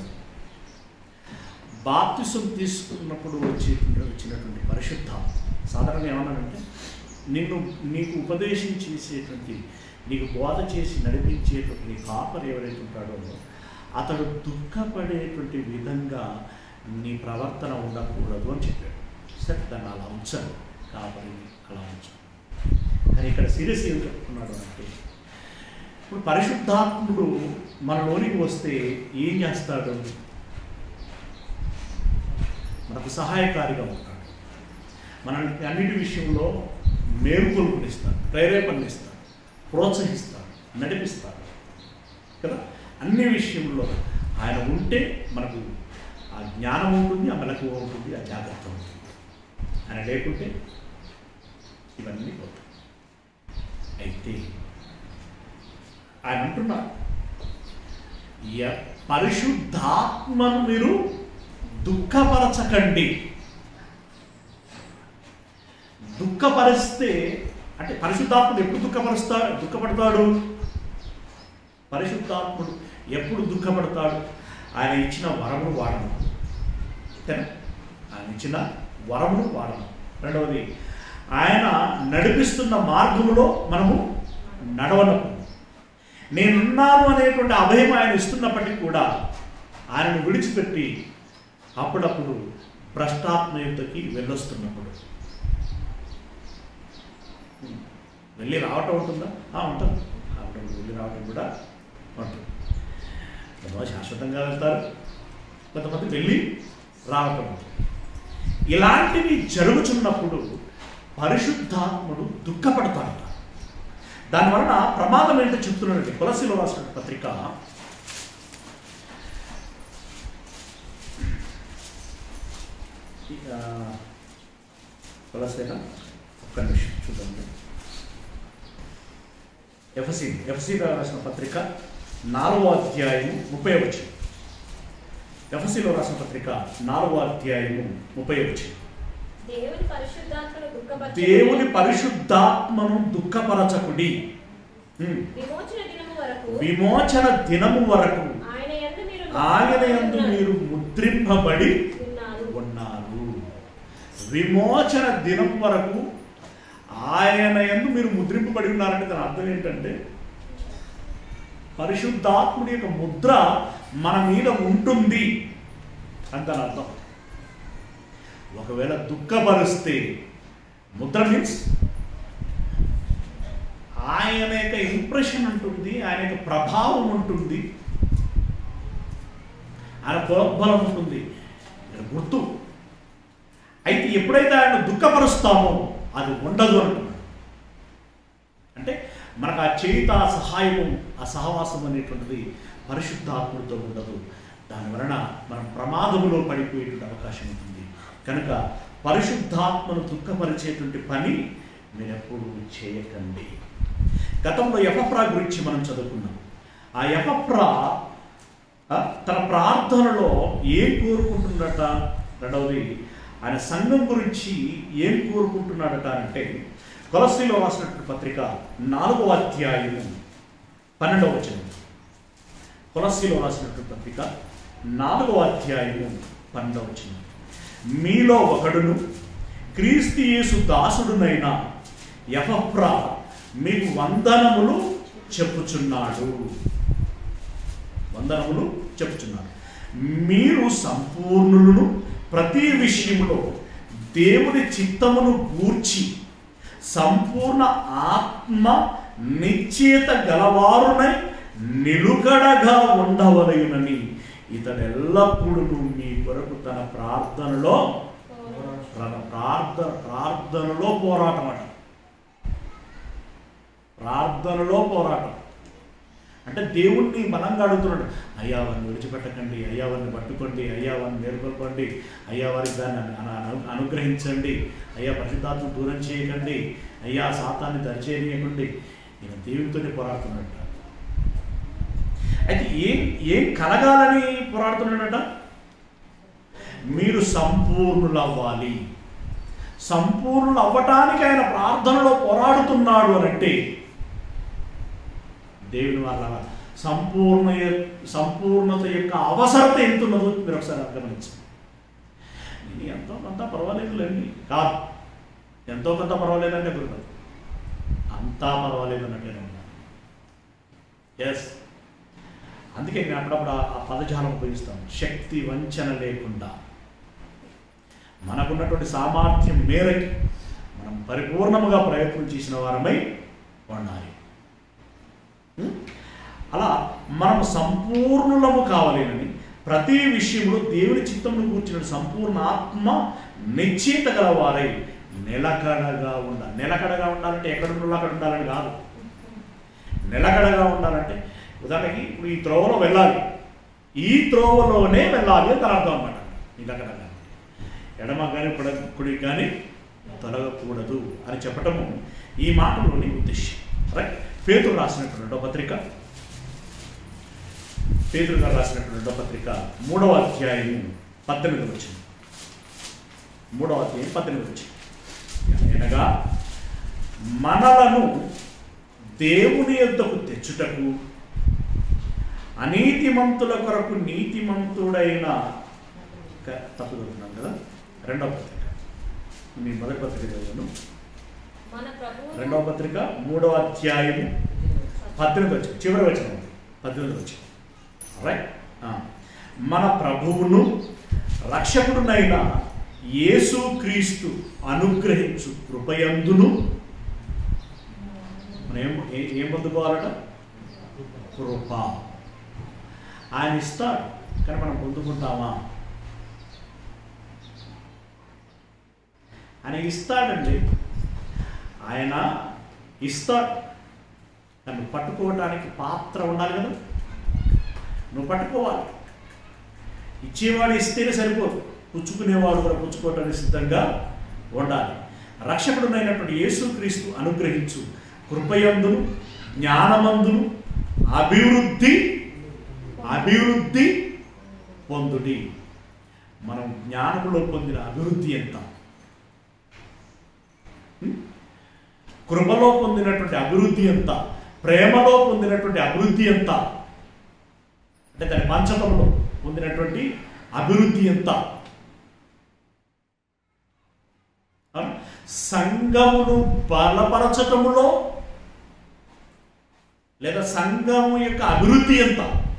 బాప్తిసం తీసుకున్నప్పుడు వచ్చే వచ్చినటువంటి పరిశుద్ధ సాధారణంగా ఏమన్నానంటే నిన్ను నీకు ఉపదేశం చేసేటువంటి నీకు బోధ చేసి నడిపించేటువంటి నీ కాపర్ ఎవరైతే ఉంటాడో అతడు దుఃఖపడేటువంటి విధంగా నీ ప్రవర్తన ఉండకూడదు అని చెప్పాడు సరే దాన్ని అలా ఉంచాను కాబట్టి అలా ఉంచాను కానీ ఇక్కడ సీరియస్ ఏం చెప్తున్నాడు అంటే ఇప్పుడు పరిశుద్ధాత్ముడు మనలోనికి వస్తే ఏం చేస్తాడు మనకు సహాయకారిగా ఉంటాడు మనకి అన్నిటి విషయంలో మేలుకొల్పునిస్తాడు ప్రేరేపణనిస్తాడు ప్రోత్సహిస్తాడు నడిపిస్తాడు కదా అన్ని విషయంలో ఆయన ఉంటే మనకు ఆ జ్ఞానం ఉంటుంది ఆ మెలకువ ఉంటుంది ఆ జాగ్రత్త ఉంటుంది ఆయన లేకుంటే ఇవన్నీ పోతాయి అయితే ఆయన అంటున్నారు "య- పరిశుద్ధాత్మను మీరు దుఃఖపరచకండి దుఃఖపరిస్తే అంటే పరిశుద్ధాత్ముడు ఎప్పుడు దుఃఖపరుస్తాడు దుఃఖపడతాడు పరిశుద్ధాత్ముడు ఎప్పుడు దుఃఖపడతాడు ఆయన ఇచ్చిన వరమును వాడను అంతేనా ఆయన ఇచ్చిన వరమును వాడను రెండవది ఆయన నడిపిస్తున్న మార్గములో మనము నడవనకు నేనున్నాను అనేటువంటి అభయం ఆయన ఇస్తున్నప్పటికీ కూడా ఆయనను విడిచిపెట్టి అప్పుడప్పుడు భ్రష్టాత్మయుతకి వెళ్ళొస్తున్నప్పుడు వెళ్ళి రావటం ఉంటుందా ఆ, ఉంటుంది అప్పుడప్పుడు వెళ్ళి రావటం కూడా ఉంటుంది కొంతమంది శాశ్వతంగా వెళ్తారు కొంతమంది వెళ్ళి రావటం ఉంటుంది ఇలాంటివి జరుగుతున్నప్పుడు పరిశుద్ధాత్ముడు దుఃఖపడతాడట దానివలన ప్రమాదం ఏంటో చెప్తున్నాడండి కొలసిలో రాసిన పత్రిక ఆ, కొలసేనా ఒక్క నిమిషం చూడండి ఎఫ్సి ఎఫ్సి రాసిన పత్రిక నాలుగో అధ్యాయము ముప్పై వచ్చి ఎఫ్సిలో రాసిన పత్రిక నాలుగో అధ్యాయము ముప్పై వచ్చి దేవుని పరిశుద్ధాత్మను దుఃఖపరచు దేవుని పరిశుద్ధాత్మను దుఃఖపరచకుడి ఉమ్. విమోచన దినము వరకు విమోచన దినము వరకు ఆయన యందు మీరు ఆయన యందు మీరు ముద్రింపబడి ఉన్నారు ఉన్నారు విమోచన దినం వరకు ఆయన ఎందు మీరు ముద్రింపబడి ఉన్నారంటే దాని అర్థం ఏంటంటే పరిశుద్ధాత్ముడి యొక్క ముద్ర మన మీద ఉంటుంది అని దాని అర్థం ఒకవేళ దుఃఖపరిస్తే ముద్ర మీన్స్ ఆయన యొక్క ఇంప్రెషన్ ఉంటుంది ఆయన యొక్క ప్రభావం ఉంటుంది ఆయన ప్రోద్బలం ఉంటుంది ఇక్కడ గుర్తు అయితే ఎప్పుడైతే ఆయన దుఃఖపరుస్తామో అది ఉండదు అంటున్నాడు అంటే మనకు ఆ చేయిత ఆ సహాయము ఆ సహవాసం అనేటువంటిది పరిశుద్ధాత్ముడితో ఉండదు దాని వలన మనం ప్రమాదములో పడిపోయేటువంటి అవకాశం ఉంటుంది కనుక పరిశుద్ధాత్మను దుఃఖపరిచేటువంటి పని మీరు ఎప్పుడు చేయకండి గతంలో ఎఫప్రా గురించి మనం చదువుకున్నాం ఆ ఎఫప్రా ఆ, తన ప్రార్థనలో ఏం కోరుకుంటున్నట రెండవది ఆయన సంఘం గురించి ఏం కోరుకుంటున్నాడట అంటే కొలస్సీలో రాసినటువంటి పత్రిక నాలుగవ అధ్యాయము పన్నెండవ వచనం కొలస్సీలో రాసినటువంటి పత్రిక నాలుగవ అధ్యాయము పన్నెండవ వచనం మీలో ఒకడును క్రీస్తు యేసు దాసుడునైన యఫప్రా మీకు వందనములు చెప్పుచున్నాడు వందనములు చెప్పుచున్నాడు మీరు సంపూర్ణులను ప్రతి విషయంలో దేవుని చిత్తమును గూర్చి సంపూర్ణ ఆత్మ నిశ్చేత గలవారునై నిలుకడగా ఉండవలయునని ఇతడు ఎల్లప్పుడూ మీ కొరకు తన ప్రార్థనలో తన ప్రార్థన ప్రార్థనలో పోరాటం అట ప్రార్థనలో పోరాటం అంటే దేవుణ్ణి బలంగా అడుగుతున్నాడు అయ్యా వారిని విడిచిపెట్టకండి అయ్యా వారిని పట్టుకోండి అయ్యా వారిని మేల్కొల్పండి అయ్యా వారికి దాన్ని అను- అను- అను- అనుగ్రహించండి అయ్యా పరిశుద్ధాత్మ దూరం చేయకండి అయ్యా సాతాన్ని దరిచేయకండి ఈయన దేవునితోనే పోరాడుతున్నాడట అయితే ఏం ఏం కలగాలని పోరాడుతున్నాడట మీరు సంపూర్ణులు అవ్వాలి సంపూర్ణులు అవ్వటానికి ఆయన ప్రార్థనలో పోరాడుతున్నాడు అని అంటే దేవుని వల్ల సంపూర్ణ సంపూర్ణత యొక్క అవసరత ఎంత ఉన్నదో మీరు ఒకసారి గమనించండి ఇది ఎంతో కొంత పర్వాలేదులేండి కాదు ఎంతో కొంత పర్వాలేదంటే గురు అంతా పర్వాలేదు అన్నట్టే ఎస్ అందుకే నేను అప్పుడప్పుడు ఆ- ఆ పదజాలం ఉపయోగిస్తాను శక్తి వంచన లేకుండా మనకున్నటువంటి సామర్థ్యం మేరకి మనం పరిపూర్ణముగా ప్రయత్నం చేసిన వారమై ఉండాలి ఉం? అలా మనం సంపూర్ణులము కావాలేనని ప్రతి విషయంలో దేవుని చిత్తమును కూర్చున్న సంపూర్ణ ఆత్మ నిశ్చిత గలవారై నిలకడగా ఉండాలి నిలకడగా ఉండాలంటే ఎక్కడున్నా అక్కడ ఉండాలని కాదు నిలకడగా ఉండాలంటే ఉదాహరణకి ఇప్పుడు ఈ త్రోవలో వెళ్ళాలి ఈ త్రోవలోనే వెళ్ళాలి అని దాని అర్థం అన్నమాట నిలకడగా ఎడమ కానీ కుడ కుడి కానీ తొలగకూడదు అని చెప్పటము ఈ మాటలోని ఉద్దేశం రైట్ పేతురు రాసినటువంటి రెండో పత్రిక పేతురు గారు రాసినటువంటి రెండో పత్రిక మూడవ అధ్యాయము పద్దెనిమిది వచ్చింది మూడవ అధ్యాయం పద్దెనిమిది వచ్చింది అనగా మనలను దేవుని యొద్దకు తెచ్చుటకు అనీతిమంతుల కొరకు నీతిమంతుడైన క- తప్పు చదువుతున్నాను కదా రెండవ పత్రిక మీ మొదటి పత్రిక చదివాను మన ప్రభువు రెండవ పత్రిక మూడవ అధ్యాయము పద్దెనిమిది వచ్చింది చివరి వచ్చిన పద్దెనిమిది వచ్చింది రైట్ మన ప్రభువును రక్షకుడునైన యేసు క్రీస్తు అనుగ్రహించు కృపయందును మనం ఏం ఏ- ఏం పొందుకోవాలట కృప ఆయన ఇస్తాడు కానీ మనం పొందుకుంటామా ఆయన ఇస్తాడండి ఆయన ఇస్తాడు నన్ను పట్టుకోవడానికి పాత్ర ఉండాలి కదా నువ్వు పట్టుకోవాలి ఇచ్చేవాడు ఇస్తేనే సరిపోదు పుచ్చుకునేవాడు కూడా పుచ్చుకోవడానికి సిద్ధంగా ఉండాలి రక్షకుడునైనటువంటి యేసుక్రీస్తు అనుగ్రహించు కృపయందును జ్ఞానమందును అభివృద్ధి అభివృద్ధి పొందుడి మనం జ్ఞానములో పొందిన అభివృద్ధి ఎంత హ్మ్? కృపలో పొందినటువంటి అభివృద్ధి ఎంత ప్రేమలో పొందినటువంటి అభివృద్ధి ఎంత అంటే దాని పంచతంలో పొందినటువంటి అభివృద్ధి ఎంత ఆ? సంఘమును బలపరచటములో లేదా సంఘము యొక్క అభివృద్ధి ఎంత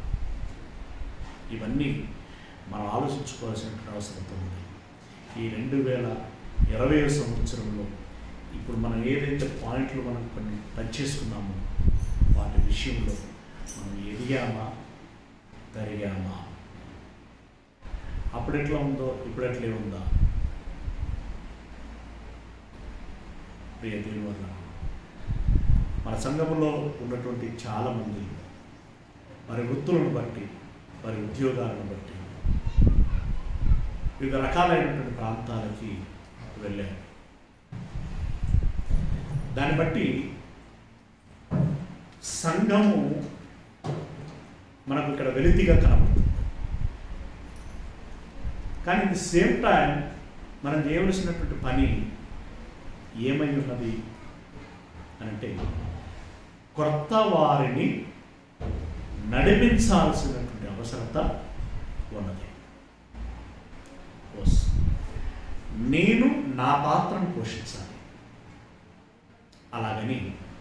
ఇవన్నీ మనం ఆలోచించుకోవాల్సినటువంటి అవసరం ఉంది ఈ రెండు వేల ఇరవై సంవత్సరంలో ఇప్పుడు మనం ఏదైతే పాయింట్లు మనం కొన్ని టచ్ చేసుకున్నామో వాటి విషయంలో మనం ఎదిగామా పెరిగామా అప్పుడు ఎట్లా ఉందో ఇప్పుడు ఎట్లే ఉందా ప్రియ దేవుని వల్ల మన సంఘములో ఉన్నటువంటి చాలామంది వారి వృత్తులను బట్టి వారి ఉద్యోగాలను బట్టి వివిధ రకాలైనటువంటి ప్రాంతాలకి వెళ్ళారు దాన్ని బట్టి సంఘము మనకు ఇక్కడ వెలితిగా కనబడుతుంది కానీ ది సేమ్ టైం మనం చేయవలసినటువంటి పని ఏమై ఉన్నది అని అంటే కొత్త వారిని నడిపించాల్సినటువంటి అవసరత ఉన్నది ఓస్. నేను నా పాత్రను పోషించాలి అలాగని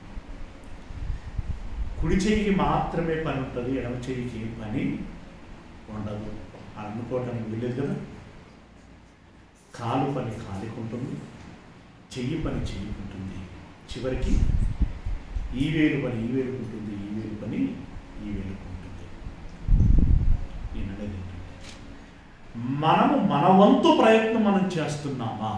కుడి చెయ్యికి మాత్రమే పని ఉంటుంది ఎడమ చెయ్యికి ఏం పని ఉండదు అని అనుకోవటానికి వీలేదు కదా కాలు పని కాలికి ఉంటుంది చెయ్యి పని చెయ్యికి ఉంటుంది చివరికి ఈ వేలు పని ఈ వేలుకు ఉంటుంది ఈ వేలు పని ఈ వేలుకు ఉంటుంది నేను అనేది ఏంటంటే మనము మన వంతు ప్రయత్నం మనం చేస్తున్నామా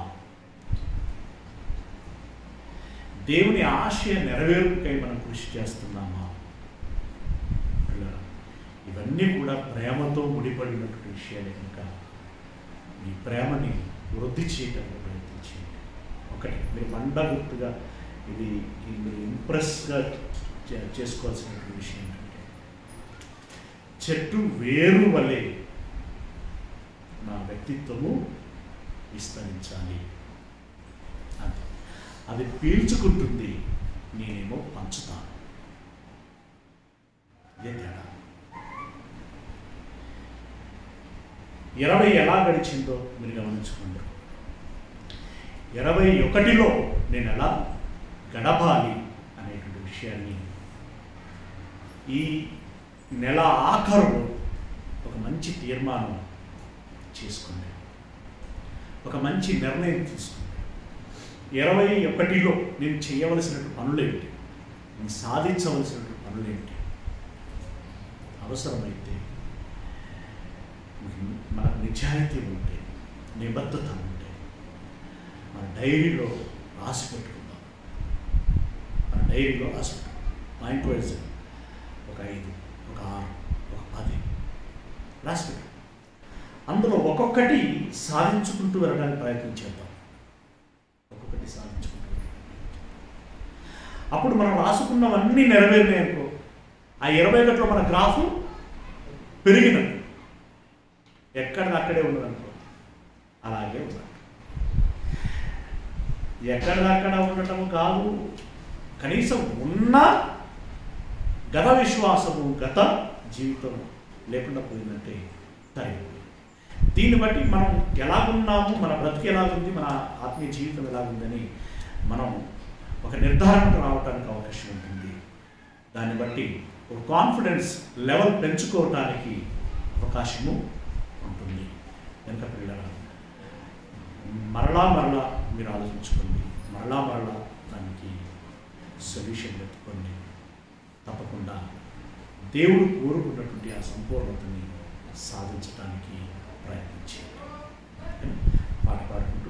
దేవుని ఆశయ నెరవేర్పుకై మనం కృషి చేస్తున్నామా పిల్లరా, ఇవన్నీ కూడా ప్రేమతో ముడిపడినటువంటి విషయాలే కనుక మీ ప్రేమని వృద్ధి చేయడానికి ప్రయత్నించండి ఒకటి మీరు మండ గుర్తుగా ఇది ఇది మీరు ఇంప్రెస్గా చే- చేసుకోవాల్సినటువంటి విషయం ఏంటంటే చెట్టు వేరు వలె నా వ్యక్తిత్వము విస్తరించాలి అంతే అది పీల్చుకుంటుంది నేనేమో పంచుతాను ఇదే తేడా ఇరవై ఎలా గడిచిందో మీరు గమనించుకోండి ఇరవై ఒకటిలో నేను ఎలా గడపాలి అనేటువంటి విషయాన్ని ఈ నెల ఆఖరులో ఒక మంచి తీర్మానం చేసుకోండి ఒక మంచి నిర్ణయం తీసుకోండి ఇరవై ఒకటిలో నేను చేయవలసినటువంటి పనులేంటి నేను సాధించవలసినటువంటి పనులేంటి అవసరమైతే మన నిజాయితీ ఉంటే నిబద్ధత ఉంటే మన డైరీలో రాసి పెట్టుకుందాం మన డైరీలో రాసి పెట్టుకుందాం పాయింట్ వైజ్ ఒక ఐదు ఒక ఆరు ఒక పది రాసి పెట్టుకుందాం అందులో ఒక్కొక్కటి సాధించుకుంటూ వెళ్ళడానికి ప్రయత్నం చేద్దాం ఒక్కొక్కటి సాధించుకుంటూ వెళ్ళడానికి అప్పుడు మనం రాసుకున్నవన్నీ నెరవేరినాయి అనుకో ఆ ఇరవై ఒకటిలో మన గ్రాఫ్ పెరిగినట్టు ఎక్కడిది అక్కడే ఉన్నదనుకో అలాగే ఉన్నట్టు ఎక్కడిదక్కడ ఉండటం కాదు కనీసం ఉన్న గత విశ్వాసము గత జీవితం లేకుండా పోయిందంటే సరిపోయింది దీన్ని బట్టి మనం ఎలాగున్నాము మన బ్రతికి ఎలాగుంది మన ఆత్మీయ జీవితం ఎలాగుందని మనం ఒక నిర్ధారణకు రావడానికి అవకాశం ఉంటుంది దాన్ని బట్టి ఒక కాన్ఫిడెన్స్ లెవెల్ పెంచుకోవటానికి అవకాశము ఉంటుంది కనుక పిల్లల మరలా మరలా మీరు ఆలోచించుకోండి మరలా మరలా దానికి సొల్యూషన్ వెతుక్కోండి తప్పకుండా దేవుడు కోరుకున్నటువంటి ఆ సంపూర్ణతని సాధించడానికి ప్రయత్నించేయండి పాట పాడుకుంటూ